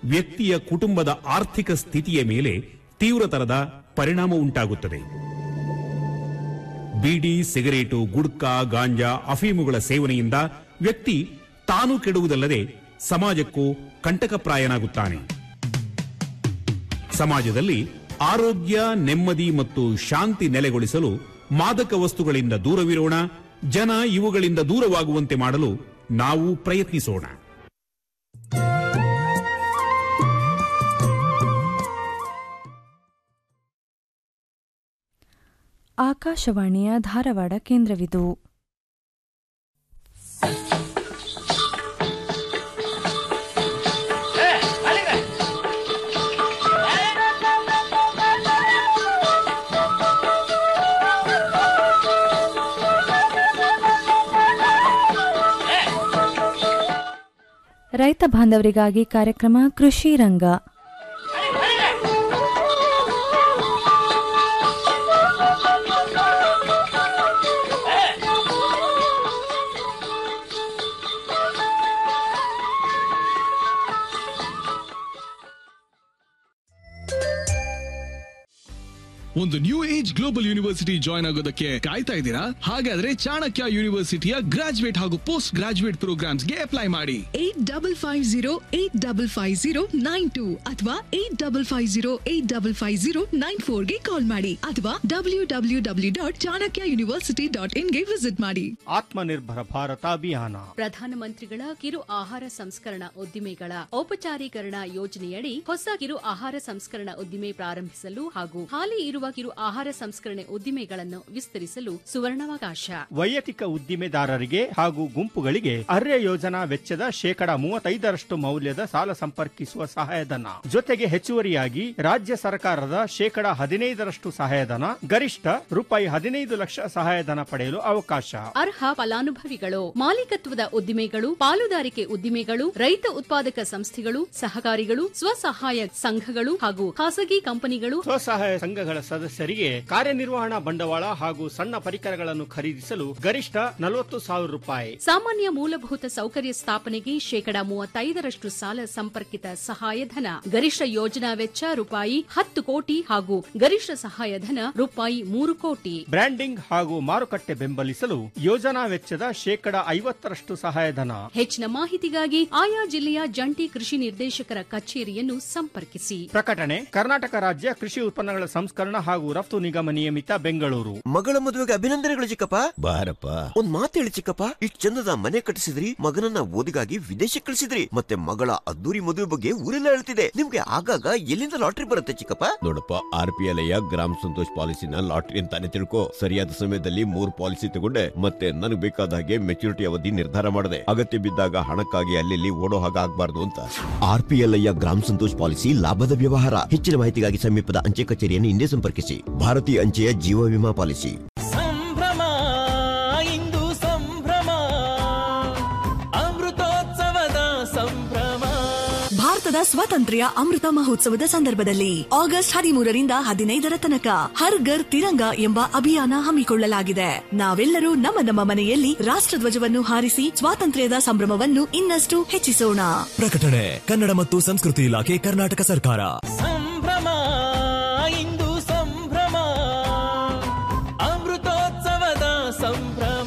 ವ್ಯಕ್ತಿಯ ಕುಟುಂಬದ ಆರ್ಥಿಕ ಸ್ಥಿತಿಯ ಮೇಲೆ ತೀವ್ರತರದ ಪರಿಣಾಮ ಉಂಟಾಗುತ್ತದೆ ಬೀಡಿ ಸಿಗರೇಟು ಗುಡ್ಕಾ ಗಾಂಜಾ ಅಫೀಮುಗಳ ಸೇವನೆಯಿಂದ ವ್ಯಕ್ತಿ ತಾನು ಕೆಡುವುದಲ್ಲದೆ ಸಮಾಜಕ್ಕೂ ಕಂಟಕಪ್ರಾಯನಾಗುತ್ತಾನೆ ಸಮಾಜದಲ್ಲಿ ಆರೋಗ್ಯ ನೆಮ್ಮದಿ ಮತ್ತು ಶಾಂತಿ ನೆಲೆಗೊಳಿಸಲು ಮಾದಕ ವಸ್ತುಗಳಿಂದ ದೂರವಿರೋಣ ಜನ ಇವುಗಳಿಂದ ದೂರವಾಗುವಂತೆ ಮಾಡಲು ನಾವು ಪ್ರಯತ್ನಿಸೋಣ ಆಕಾಶವಾಣಿಯ ಧಾರವಾಡ ಕೇಂದ್ರವಿದು ರೈತ ಬಾಂಧವರಿಗಾಗಿ ಕಾರ್ಯಕ್ರಮ ಕೃಷಿ ರಂಗ ಒಂದು new age global university join ಆಗೋದಕ್ಕೆ ಕಾಯ್ತಾ ಇದ್ದೀರಾ ಹಾಗಾದ್ರೆ ಚಾಣಕ್ಯ ಯೂನಿವರ್ಸಿಟಿಯ ಗ್ರಾಜುಯೇಟ್ ಹಾಗೂ ಪೋಸ್ಟ್ ಗ್ರಾಜುಯೇಟ್ ಪ್ರೋಗ್ರಾಮ್ಸ್ಗೆ ಅಪ್ಲೈ ಮಾಡಿ eight double five zero eight double five zero nine two ಅಥವಾ eight double five zero eight double five zero nine ಫೋರ್ಗೆ ಕಾಲ್ ಮಾಡಿ ಅಥವಾ W W W dot Chanakya university dot ಇನ್ಗೆ ವಿಸಿಟ್ ಮಾಡಿ ಆತ್ಮನಿರ್ಭರ ಭಾರತ ಅಭಿಯಾನ ಪ್ರಧಾನಮಂತ್ರಿಗಳ ಕಿರು ಆಹಾರ ಸಂಸ್ಕರಣಾ ಉದ್ದಿಮೆಗಳ ಔಪಚಾರೀಕರಣ ಯೋಜನೆಯಡಿ ಹೊಸ ಕಿರು ಆಹಾರ ಸಂಸ್ಕರಣಾ ಉದ್ದಿಮೆ ಪ್ರಾರಂಭಿಸಲು ಹಾಗೂ ಹಾಲಿ ಇರುವ ಕಿರು ಆಹಾರ ಸಂಸ್ಕರಣೆ ಉದ್ದಿಮೆಗಳನ್ನು ವಿಸ್ತರಿಸಲು ಸುವರ್ಣಾವಕಾಶ ವೈಯಕ್ತಿಕ ಉದ್ದಿಮೆದಾರರಿಗೆ ಹಾಗೂ ಗುಂಪುಗಳಿಗೆ ಅರ್ಯ ಯೋಜನಾ ವೆಚ್ಚದ ಶೇಕಡ ಮೂವತ್ತೈದರಷ್ಟು ಮೌಲ್ಯದ ಸಾಲ ಸಂಪರ್ಕಿಸುವ ಸಹಾಯಧನ ಜೊತೆಗೆ ಹೆಚ್ಚುವರಿಯಾಗಿ ರಾಜ್ಯ ಸರ್ಕಾರದ ಶೇಕಡ ಹದಿನೈದರಷ್ಟು ಸಹಾಯಧನ ಗರಿಷ್ಠ ರೂಪಾಯಿ ಹದಿನೈದು ಲಕ್ಷ ಸಹಾಯಧನ ಪಡೆಯಲು ಅವಕಾಶ ಅರ್ಹ ಫಲಾನುಭವಿಗಳು ಮಾಲೀಕತ್ವದ ಉದ್ದಿಮೆಗಳು ಪಾಲುದಾರಿಕೆ ಉದ್ದಿಮೆಗಳು ರೈತ ಉತ್ಪಾದಕ ಸಂಸ್ಥೆಗಳು ಸಹಕಾರಿಗಳು ಸ್ವಸಹಾಯ ಸಂಘಗಳು ಹಾಗೂ ಖಾಸಗಿ ಕಂಪನಿಗಳು ಸ್ವಸಹಾಯ ಸಂಘಗಳ ಸದಸ್ಯರಿಗೆ ಕಾರ್ಯನಿರ್ವಹಣಾ ಬಂಡವಾಳ ಹಾಗೂ ಸಣ್ಣ ಪರಿಕರಗಳನ್ನು ಖರೀದಿಸಲು ಗರಿಷ್ಠ ನಲವತ್ತು ಸಾವಿರ ರೂಪಾಯಿ ಸಾಮಾನ್ಯ ಮೂಲಭೂತ ಸೌಕರ್ಯ ಸ್ಥಾಪನೆಗೆ ಶೇಕಡ ಮೂವತ್ತೈದರಷ್ಟು ಸಾಲ ಸಂಪರ್ಕಿತ ಸಹಾಯಧನ ಗರಿಷ್ಠ ಯೋಜನಾ ವೆಚ್ಚ ರೂಪಾಯಿ ಹತ್ತು ಕೋಟಿ ಹಾಗೂ ಗರಿಷ್ಠ ಸಹಾಯಧನ ರೂಪಾಯಿ ಮೂರು ಕೋಟಿ ಬ್ರ್ಯಾಂಡಿಂಗ್ ಹಾಗೂ ಮಾರುಕಟ್ಟೆ ಬೆಂಬಲಿಸಲು ಯೋಜನಾ ವೆಚ್ಚದ ಶೇಕಡ ಐವತ್ತರಷ್ಟು ಸಹಾಯಧನ ಹೆಚ್ಚಿನ ಮಾಹಿತಿಗಾಗಿ ಆಯಾ ಜಿಲ್ಲೆಯ ಜಂಟಿ ಕೃಷಿ ನಿರ್ದೇಶಕರ ಕಚೇರಿಯನ್ನು ಸಂಪರ್ಕಿಸಿ ಪ್ರಕಟಣೆ ಕರ್ನಾಟಕ ರಾಜ್ಯ ಕೃಷಿ ಉತ್ಪನ್ನಗಳ ಸಂಸ್ಕರಣ ಹಾಗೂ ರಫ್ತು ನಿಗಮ ನಿಯಮಿತ ಬೆಂಗಳೂರು ಮಗಳ ಮದುವೆಗೆ ಅಭಿನಂದನೆಗಳು ಚಿಕ್ಕಪ್ಪ ಬಾರಪ್ಪ ಒಂದ್ ಮಾತು ಹೇಳಿ ಚಿಕ್ಕಪ್ಪ ಇಷ್ಟ್ ಚಂದದ ಮನೆ ಕಟ್ಟಿಸಿದ್ರಿ ಮಗನನ್ನ ಓದಿಗಾಗಿ ವಿದೇಶಕ್ಕೆ ಕಳಿಸಿದ್ರಿ ಮತ್ತೆ ಮಗಳ ಅದ್ದೂರಿ ಮದುವೆ ಬಗ್ಗೆ ಊರೆಲ್ಲ ಹೇಳ್ತಿದೆ ನಿಮ್ಗೆ ಆಗಾಗ ಎಲ್ಲಿಂದ ಲಾಟ್ರಿ ಬರುತ್ತೆ ಚಿಕ್ಕಪ್ಪ ನೋಡಪ್ಪ ಆರ್ ಪಿ ಎಲ್ ಗ್ರಾಮ ಸಂತೋಷ್ ಪಾಲಿಸಿನ ಲಾಟ್ರಿ ಅಂತಾನೆ ತಿಳ್ಕೊ ಸರಿಯಾದ ಸಮಯದಲ್ಲಿ ಮೂರ್ ಪಾಲಿಸಿ ತಗೊಂಡೆ ಮತ್ತೆ ನನಗೆ ಬೇಕಾದ ಹಾಗೆ ಮೆಚುರಿಟಿ ಅವಧಿ ನಿರ್ಧಾರ ಮಾಡಿದೆ ಅಗತ್ಯ ಬಿದ್ದಾಗ ಹಣಕ್ಕಾಗಿ ಅಲ್ಲಿ ಓಡೋ ಹಾಗೆ ಆಗ್ಬಾರ್ದು ಅಂತ ಆರ್ ಪಿ ಎಲ್ ಗ್ರಾಮ ಸಂತೋಷ್ ಪಾಲಿಸಿ ಲಾಭದ ವ್ಯವಹಾರ ಹೆಚ್ಚಿನ ಮಾಹಿತಿಗಾಗಿ ಸಮೀಪದ ಅಂಚೆ ಕಚೇರಿಯನ್ನು ಹಿಂದೆ ಸಂಪರ್ಕಿಸಿ ಭಾರತೀಯ ಅಂಚೆಯ ಜೀವ ವಿಮಾ ಪಾಲಿಸಿ ಸಂಭ್ರಮ ಇಂದು ಸಂಭ್ರಮ ಅಮೃತೋತ್ಸವದ ಸಂಭ್ರಮ ಭಾರತದ ಸ್ವಾತಂತ್ರ್ಯ ಅಮೃತ ಮಹೋತ್ಸವದ ಸಂದರ್ಭದಲ್ಲಿ ಆಗಸ್ಟ್ ಹದಿಮೂರರಿಂದ ಹದಿನೈದರ ತನಕ ಹರ್ ಘರ್ ತಿರಂಗ ಎಂಬ ಅಭಿಯಾನ ಹಮ್ಮಿಕೊಳ್ಳಲಾಗಿದೆ ನಾವೆಲ್ಲರೂ ನಮ್ಮ ನಮ್ಮ ಮನೆಯಲ್ಲಿ ರಾಷ್ಟ್ರಧ್ವಜವನ್ನು ಹಾರಿಸಿ ಸ್ವಾತಂತ್ರ್ಯದ ಸಂಭ್ರಮವನ್ನು ಇನ್ನಷ್ಟು ಹೆಚ್ಚಿಸೋಣ ಪ್ರಕಟಣೆ ಕನ್ನಡ ಮತ್ತು ಸಂಸ್ಕೃತಿ ಇಲಾಖೆ ಕರ್ನಾಟಕ ಸರ್ಕಾರ ಸಂಭ್ರಮ ಇಂದು ಸಂಭ್ರಮ ಅಮೃತೋತ್ಸವದ ಸಂಭ್ರಮ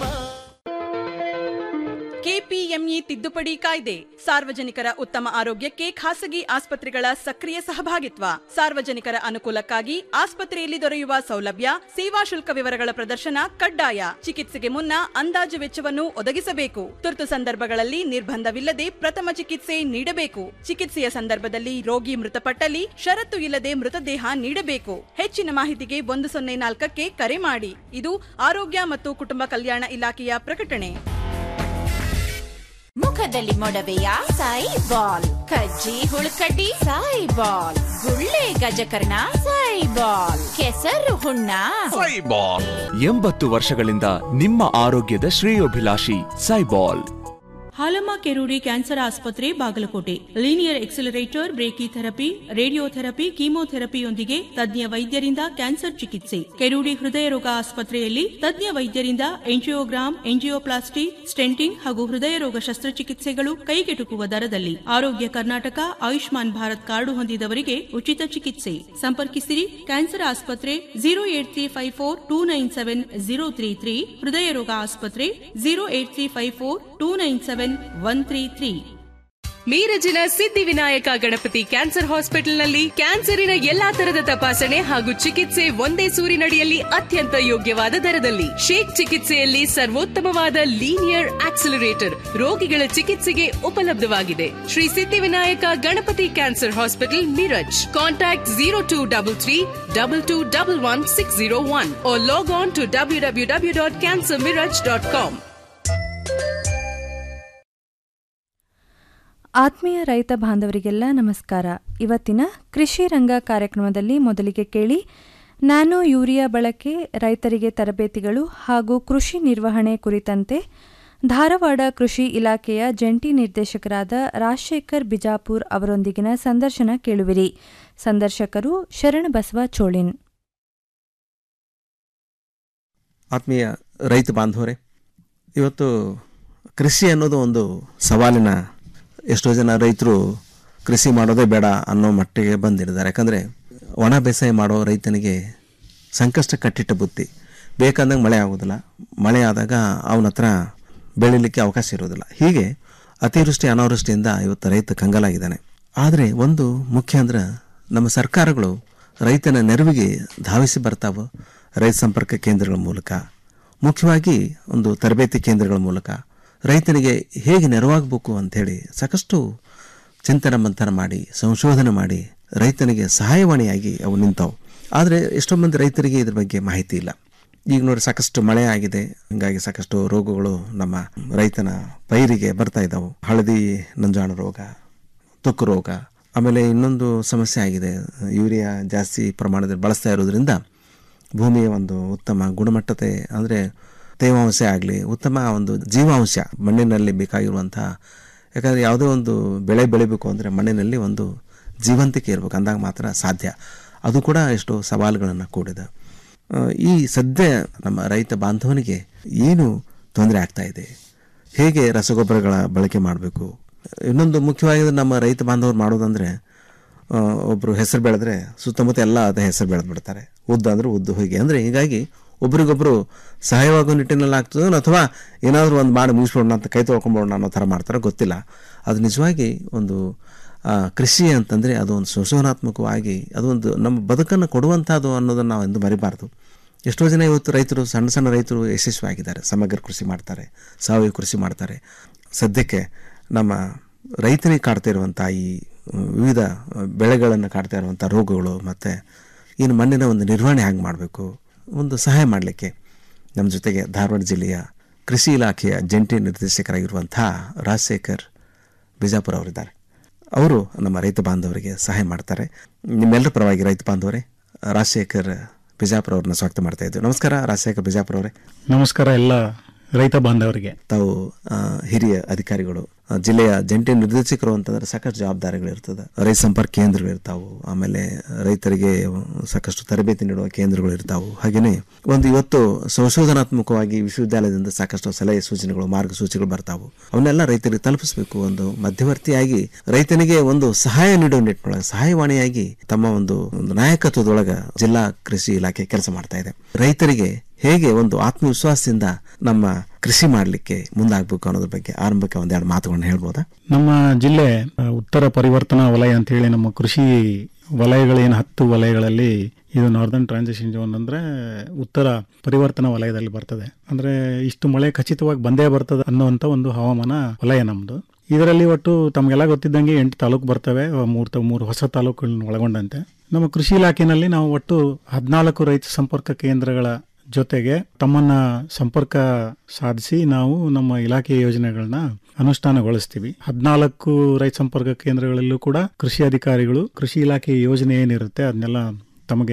ಕೆಪಿಎಂಇ ತಿದ್ದುಪಡಿ ಕಾಯ್ದೆ ಸಾರ್ವಜನಿಕರ ಉತ್ತಮ ಆರೋಗ್ಯಕ್ಕೆ ಖಾಸಗಿ ಆಸ್ಪತ್ರೆಗಳ ಸಕ್ರಿಯ ಸಹಭಾಗಿತ್ವ ಸಾರ್ವಜನಿಕರ ಅನುಕೂಲಕ್ಕಾಗಿ ಆಸ್ಪತ್ರೆಯಲ್ಲಿ ದೊರೆಯುವ ಸೌಲಭ್ಯ ಸೇವಾ ಶುಲ್ಕ ವಿವರಗಳ ಪ್ರದರ್ಶನ ಕಡ್ಡಾಯ ಚಿಕಿತ್ಸೆಗೆ ಮುನ್ನ ಅಂದಾಜು ವೆಚ್ಚವನ್ನು ಒದಗಿಸಬೇಕು ತುರ್ತು ಸಂದರ್ಭಗಳಲ್ಲಿ ನಿರ್ಬಂಧವಿಲ್ಲದೆ ಪ್ರಥಮ ಚಿಕಿತ್ಸೆ ನೀಡಬೇಕು ಚಿಕಿತ್ಸೆಯ ಸಂದರ್ಭದಲ್ಲಿ ರೋಗಿ ಮೃತಪಟ್ಟಲ್ಲಿ ಷರತ್ತು ಇಲ್ಲದೆ ಮೃತದೇಹ ನೀಡಬೇಕು ಹೆಚ್ಚಿನ ಮಾಹಿತಿಗೆ ಒಂದು ಸೊನ್ನೆ ನಾಲ್ಕಕ್ಕೆ ಕರೆ ಮಾಡಿ ಇದು ಆರೋಗ್ಯ ಮತ್ತು ಕುಟುಂಬ ಕಲ್ಯಾಣ ಇಲಾಖೆಯ ಪ್ರಕಟಣೆ ಮುಖದಲ್ಲಿ ಮೊಡವೆಯ ಸಾಯಿ ಬಾಲ್ ಕಜ್ಜಿ ಹುಳುಕಡ್ಡಿ ಸಾಯಿ ಬಾಲ್ ಗುಳ್ಳೆ ಗಜಕರ್ಣ ಸಾಯಿ ಬಾಲ್ ಕೆಸರು ಹುಣ್ಣ ಎಂಬತ್ತು ವರ್ಷಗಳಿಂದ ನಿಮ್ಮ ಆರೋಗ್ಯದ ಶ್ರೇಯೋಭಿಲಾಷಿ ಸೈಬಾಲ್ ಹಾಲಮ್ಮ ಕೆರೂಡಿ ಕ್ಯಾನ್ಸರ್ ಆಸ್ಪತ್ರೆ Bagalkot linear accelerator brachytherapy radiotherapy ಕೀಮೋಥೆರಪಿಯೊಂದಿಗೆ ತಜ್ಞ ವೈದ್ಯರಿಂದ ಕ್ಯಾನ್ಸರ್ ಚಿಕಿತ್ಸೆ ಕೆರೂಡಿ ಹೃದಯ ರೋಗ ಆಸ್ಪತ್ರೆಯಲ್ಲಿ ತಜ್ಞ ವೈದ್ಯರಿಂದ ಎಂಜಿಯೋಗ್ರಾಮ್ ಎಂಜಿಯೋಪ್ಲಾಸ್ಟಿ ಸ್ಟೆಂಟಿಂಗ್ ಹಾಗೂ ಹೃದಯ ರೋಗ ಶಸ್ತ್ರಚಿಕಿತ್ಸೆಗಳು ಕೈಗೆಟುಕುವ ದರದಲ್ಲಿ ಆರೋಗ್ಯ ಕರ್ನಾಟಕ ಆಯುಷ್ಮಾನ್ ಭಾರತ್ ಕಾರ್ಡು ಹೊಂದಿದವರಿಗೆ ಉಚಿತ ಚಿಕಿತ್ಸೆ ಸಂಪರ್ಕಿಸಿರಿ ಕ್ಯಾನ್ಸರ್ ಆಸ್ಪತ್ರೆ zero eight three five four two nine seven zero three three ಹೃದಯ ರೋಗ ಆಸ್ಪತ್ರೆ zero eight three five four two nine seven one three three ಮೀರಜಿನ ಸಿದ್ಧಿವಿನಾಯಕ ಗಣಪತಿ ಕ್ಯಾನ್ಸರ್ ಹಾಸ್ಪಿಟಲ್ನಲ್ಲಿ ಕ್ಯಾನ್ಸರಿನ ಎಲ್ಲಾ ತರದ ತಪಾಸಣೆ ಹಾಗೂ ಚಿಕಿತ್ಸೆ ಒಂದೇ ಸೂರಿನಡಿಯಲ್ಲಿ ಅತ್ಯಂತ ಯೋಗ್ಯವಾದ ದರದಲ್ಲಿ ಶೇಕ್ ಚಿಕಿತ್ಸೆಯಲ್ಲಿ ಸರ್ವೋತ್ತಮವಾದ ಲೀನಿಯರ್ ಆಕ್ಸಿಲರೇಟರ್ ರೋಗಿಗಳ ಚಿಕಿತ್ಸೆಗೆ ಉಪಲಬ್ಧವಾಗಿದೆ Shri Siddhivinayak Ganapati cancer hospital Miraj contact zero two double three double two double one six zero one log on to W W W dot cancer Miraj dot com ಆತ್ಮೀಯ ರೈತ ಬಾಂಧವರಿಗೆಲ್ಲ ನಮಸ್ಕಾರ ಇವತ್ತಿನ ಕೃಷಿ ರಂಗ ಕಾರ್ಯಕ್ರಮದಲ್ಲಿ ಮೊದಲಿಗೆ ಕೇಳಿ ನ್ಯಾನೋ ಯೂರಿಯಾ ಬಳಕೆ ರೈತರಿಗೆ ತರಬೇತಿಗಳು ಹಾಗೂ ಕೃಷಿ ನಿರ್ವಹಣೆ ಕುರಿತಂತೆ ಧಾರವಾಡ ಕೃಷಿ ಇಲಾಖೆಯ ಜಂಟಿ ನಿರ್ದೇಶಕರಾದ ರಾಜಶೇಖರ್ ಬಿಜಾಪುರ್ ಅವರೊಂದಿಗಿನ ಸಂದರ್ಶನ ಕೇಳುವಿರಿ ಸಂದರ್ಶಕರು ಶರಣಬಸವ ಚೋಳಿನ್ ಆತ್ಮೀಯ ರೈತ ಬಾಂಧವರೇ ಇವತ್ತು ಕೃಷಿ ಅನ್ನೋದು ಒಂದು ಸವಾಲಿನ ಎಷ್ಟೋ ಜನ ರೈತರು ಕೃಷಿ ಮಾಡೋದೇ ಬೇಡ ಅನ್ನೋ ಮಟ್ಟಿಗೆ ಬಂದಿದ್ದಾರೆ ಯಾಕಂದರೆ ಒಣ ಬೇಸಾಯ ಮಾಡೋ ರೈತನಿಗೆ ಸಂಕಷ್ಟ ಕಟ್ಟಿಟ್ಟ ಬುತ್ತಿ ಬೇಕಂದಂಗೆ ಮಳೆ ಆಗೋದಿಲ್ಲ ಮಳೆ ಆದಾಗ ಅವನ ಹತ್ರ ಬೆಳೀಲಿಕ್ಕೆ ಅವಕಾಶ ಇರೋದಿಲ್ಲ ಹೀಗೆ ಅತಿವೃಷ್ಟಿ ಅನಾವೃಷ್ಟಿಯಿಂದ ಇವತ್ತು ರೈತ ಕಂಗಾಲಾಗಿದ್ದಾನೆ ಆದರೆ ಒಂದು ಮುಖ್ಯ ಅಂದ್ರೆ ನಮ್ಮ ಸರ್ಕಾರಗಳು ರೈತನ ನೆರವಿಗೆ ಧಾವಿಸಿ ಬರ್ತಾವೆ ರೈತ ಸಂಪರ್ಕ ಕೇಂದ್ರಗಳ ಮೂಲಕ ಮುಖ್ಯವಾಗಿ ಒಂದು ತರಬೇತಿ ಕೇಂದ್ರಗಳ ಮೂಲಕ ರೈತನಿಗೆ ಹೇಗೆ ನೆರವಾಗಬೇಕು ಅಂಥೇಳಿ ಸಾಕಷ್ಟು ಚಿಂತನೆ ಮಂಥನ ಮಾಡಿ ಸಂಶೋಧನೆ ಮಾಡಿ ರೈತನಿಗೆ ಸಹಾಯವಾಣಿಯಾಗಿ ಅವು ನಿಂತಾವು ಆದರೆ ಎಷ್ಟೋ ಮಂದಿ ರೈತರಿಗೆ ಇದ್ರ ಬಗ್ಗೆ ಮಾಹಿತಿ ಇಲ್ಲ ಈಗ ನೋಡಿ ಸಾಕಷ್ಟು ಮಳೆ ಆಗಿದೆ ಹೀಗಾಗಿ ಸಾಕಷ್ಟು ರೋಗಗಳು ನಮ್ಮ ರೈತನ ಪೈರಿಗೆ ಬರ್ತಾ ಇದ್ದಾವೆ ಹಳದಿ ನಂಜಾಣ ರೋಗ ತುಕ್ಕು ರೋಗ ಆಮೇಲೆ ಇನ್ನೊಂದು ಸಮಸ್ಯೆ ಆಗಿದೆ ಯೂರಿಯಾ ಜಾಸ್ತಿ ಪ್ರಮಾಣದಲ್ಲಿ ಬಳಸ್ತಾ ಇರೋದ್ರಿಂದ ಭೂಮಿಯ ಒಂದು ಉತ್ತಮ ಗುಣಮಟ್ಟತೆ ಅಂದರೆ ತೇವಾಂಶ ಆಗಲಿ ಉತ್ತಮ ಒಂದು ಜೀವಾಂಶ ಮಣ್ಣಿನಲ್ಲಿ ಬೇಕಾಗಿರುವಂಥ ಯಾಕಂದರೆ ಯಾವುದೇ ಒಂದು ಬೆಳೆ ಬೆಳಿಬೇಕು ಅಂದರೆ ಮಣ್ಣಿನಲ್ಲಿ ಒಂದು ಜೀವಂತಿಕೆ ಇರಬೇಕು ಅಂದಾಗ ಮಾತ್ರ ಸಾಧ್ಯ ಅದು ಕೂಡ ಎಷ್ಟೋ ಸವಾಲುಗಳನ್ನು ಕೂಡಿದೆ ಆ, ಈ ಸದ್ಯ ನಮ್ಮ ರೈತ ಬಾಂಧವನಿಗೆ ಏನು ತೊಂದರೆ ಆಗ್ತಾ ಇದೆ ಹೇಗೆ ರಸಗೊಬ್ಬರಗಳ ಬಳಕೆ ಮಾಡಬೇಕು ಇನ್ನೊಂದು ಮುಖ್ಯವಾಗಿ ನಮ್ಮ ರೈತ ಬಾಂಧವರು ಮಾಡೋದಂದರೆ ಒಬ್ಬರು ಹೆಸರು ಬೆಳೆದ್ರೆ ಸುತ್ತಮುತ್ತ ಎಲ್ಲ ಅದೇ ಹೆಸರು ಬೆಳೆದು ಬಿಡ್ತಾರೆ ಉದ್ದು ಅಂದ್ರೆ ಉದ್ದು ಹೀಗೆ ಅಂದರೆ ಹೀಗಾಗಿ ಒಬ್ರಿಗೊಬ್ರು ಸಹಾಯವಾಗೋ ನಿಟ್ಟಿನಲ್ಲಿ ಆಗ್ತದೋ ಅಥವಾ ಏನಾದರೂ ಒಂದು ಮಾಡಿ ಮುಗಿಸ್ಬಿಡೋಣ ಅಂತ ಕೈ ತೊಳ್ಕೊಂಬಿಡೋಣ ಅನ್ನೋ ಥರ ಮಾಡ್ತಾರೋ ಗೊತ್ತಿಲ್ಲ ಅದು ನಿಜವಾಗಿ ಒಂದು ಆ, ಕೃಷಿ ಅಂತಂದರೆ ಅದು ಒಂದು ಸಂಶೋಧನಾತ್ಮಕವಾಗಿ ಅದೊಂದು ನಮ್ಮ ಬದುಕನ್ನು ಕೊಡುವಂಥದ್ದು ಅನ್ನೋದನ್ನು ನಾವು ಎಂದು ಮರಿಬಾರ್ದು ಎಷ್ಟೋ ಜನ ಇವತ್ತು ರೈತರು ಸಣ್ಣ ಸಣ್ಣ ರೈತರು ಯಶಸ್ವಿಯಾಗಿದ್ದಾರೆ ಸಮಗ್ರ ಕೃಷಿ ಮಾಡ್ತಾರೆ ಸಾವಯವ ಕೃಷಿ ಮಾಡ್ತಾರೆ ಸದ್ಯಕ್ಕೆ ನಮ್ಮ ರೈತನಿಗೆ ಕಾಡ್ತಾ ಇರುವಂಥ ಈ ಅಹ್, ವಿವಿಧ ಬೆಳೆಗಳನ್ನು ಕಾಡ್ತಾ ಇರುವಂಥ ರೋಗಗಳು ಮತ್ತು ಇನ್ನು ಮಣ್ಣಿನ ಒಂದು ನಿರ್ವಹಣೆ ಹೇಗೆ ಮಾಡಬೇಕು ಒಂದು ಸಹಾಯ ಮಾಡಲಿಕ್ಕೆ ನಮ್ಮ ಜೊತೆಗೆ ಧಾರವಾಡ ಜಿಲ್ಲೆಯ ಕೃಷಿ ಇಲಾಖೆಯ ಜಂಟಿ ನಿರ್ದೇಶಕರಾಗಿರುವಂಥ ರಾಜಶೇಖರ್ ಬಿಜಾಪುರ ಅವರಿದ್ದಾರೆ ಅವರು ನಮ್ಮ ರೈತ ಬಾಂಧವರಿಗೆ ಸಹಾಯ ಮಾಡ್ತಾರೆ ನಿಮ್ಮೆಲ್ಲರ ಪರವಾಗಿ ರೈತ ಬಾಂಧವರೇ ರಾಜಶೇಖರ್ ಬಿಜಾಪುರ ಅವ್ರನ್ನ ಸ್ವಾಗತ ಮಾಡ್ತಾ ಇದ್ದೇವೆ ನಮಸ್ಕಾರ ರಾಜಶೇಖರ್ ಬಿಜಾಪುರ ಅವರೇ ನಮಸ್ಕಾರ ಎಲ್ಲ ರೈತ ಬಾಂಧವರಿಗೆ ತಾವು ಆ, ಹಿರಿಯ ಅಧಿಕಾರಿಗಳು ಆ, ಜಿಲ್ಲೆಯ ಜಂಟಿ ನಿರ್ದೇಶಕರು ಅಂತಂದ್ರೆ ಸಾಕಷ್ಟು ಜವಾಬ್ದಾರಿಗಳು ಇರ್ತದೆ ರೈತ ಸಂಪರ್ಕ ಕೇಂದ್ರಗಳು ಇರ್ತಾವು ಆಮೇಲೆ ರೈತರಿಗೆ ಸಾಕಷ್ಟು ತರಬೇತಿ ನೀಡುವ ಕೇಂದ್ರಗಳು ಇರ್ತಾವು ಹಾಗೆಯೇ ಒಂದು ಇವತ್ತು ಸಂಶೋಧನಾತ್ಮಕವಾಗಿ ವಿಶ್ವವಿದ್ಯಾಲಯದಿಂದ ಸಾಕಷ್ಟು ಸಲಹೆ ಸೂಚನೆಗಳು ಮಾರ್ಗಸೂಚಿಗಳು ಬರ್ತಾವು ಅವನ್ನೆಲ್ಲ ರೈತರಿಗೆ ತಲುಪಿಸಬೇಕು ಒಂದು ಮಧ್ಯವರ್ತಿಯಾಗಿ ರೈತನಿಗೆ ಒಂದು ಸಹಾಯ ನೀಡುವ ನಿಟ್ಟಿನೊಳಗೆ ಸಹಾಯವಾಣಿಯಾಗಿ ತಮ್ಮ ಒಂದು ಒಂದು ನಾಯಕತ್ವದೊಳಗ ಜಿಲ್ಲಾ ಕೃಷಿ ಇಲಾಖೆ ಕೆಲಸ ಮಾಡ್ತಾ ಇದೆ ರೈತರಿಗೆ ಹೇಗೆ ಒಂದು ಆತ್ಮವಿಶ್ವಾಸದಿಂದ ನಮ್ಮ ಕೃಷಿ ಮಾಡಲಿಕ್ಕೆ ಮುಂದಾಗಬೇಕು ಅನ್ನೋದ್ರ ಬಗ್ಗೆ ಆರಂಭಕ್ಕೆ ಒಂದೆರಡು ಮಾತುಗಳನ್ನ ಹೇಳ್ಬೋದಾ ನಮ್ಮ ಜಿಲ್ಲೆ ಆ, ಉತ್ತರ ಪರಿವರ್ತನಾ ವಲಯ ಅಂತ ಹೇಳಿ ನಮ್ಮ ಕೃಷಿ ವಲಯಗಳೇನು ಹತ್ತು ವಲಯಗಳಲ್ಲಿ ಇದು ನಾರ್ದರ್ನ್ ಟ್ರಾನ್ಸಿಷನ್ ಝೋನ್ ಅಂದ್ರೆ ಉತ್ತರ ಪರಿವರ್ತನಾ ವಲಯದಲ್ಲಿ ಬರ್ತದೆ ಅಂದ್ರೆ ಇಷ್ಟು ಮಳೆ ಖಚಿತವಾಗಿ ಬಂದೇ ಬರ್ತದೆ ಅನ್ನುವಂಥ ಒಂದು ಹವಾಮಾನ ವಲಯ ನಮ್ದು ಇದರಲ್ಲಿ ಒಟ್ಟು ತಮಗೆಲ್ಲ ಗೊತ್ತಿದ್ದಂಗೆ ಎಂಟು ತಾಲೂಕು ಬರ್ತವೆ ಮೂರು ತ ಮೂರು ಹೊಸ ತಾಲೂಕುಗಳನ್ನ ಒಳಗೊಂಡಂತೆ ನಮ್ಮ ಕೃಷಿ ಇಲಾಖೆಯಲ್ಲಿ ನಾವು ಒಟ್ಟು ಹದಿನಾಲ್ಕು ರೈತ ಸಂಪರ್ಕ ಕೇಂದ್ರಗಳ ಜೊತೆಗೆ ತಮ್ಮನ್ನ ಸಂಪರ್ಕ ಸಾಧಿಸಿ ನಾವು ನಮ್ಮ ಇಲಾಖೆಯ ಯೋಜನೆಗಳನ್ನ ಅನುಷ್ಠಾನಗೊಳಿಸ್ತೀವಿ ಹದಿನಾಲ್ಕು ರೈತ ಸಂಪರ್ಕ ಕೇಂದ್ರಗಳಲ್ಲೂ ಕೂಡ ಕೃಷಿ ಅಧಿಕಾರಿಗಳು ಕೃಷಿ ಇಲಾಖೆಯ ಯೋಜನೆ ಏನಿರುತ್ತೆ ಅದನ್ನೆಲ್ಲ ತಮಗೆ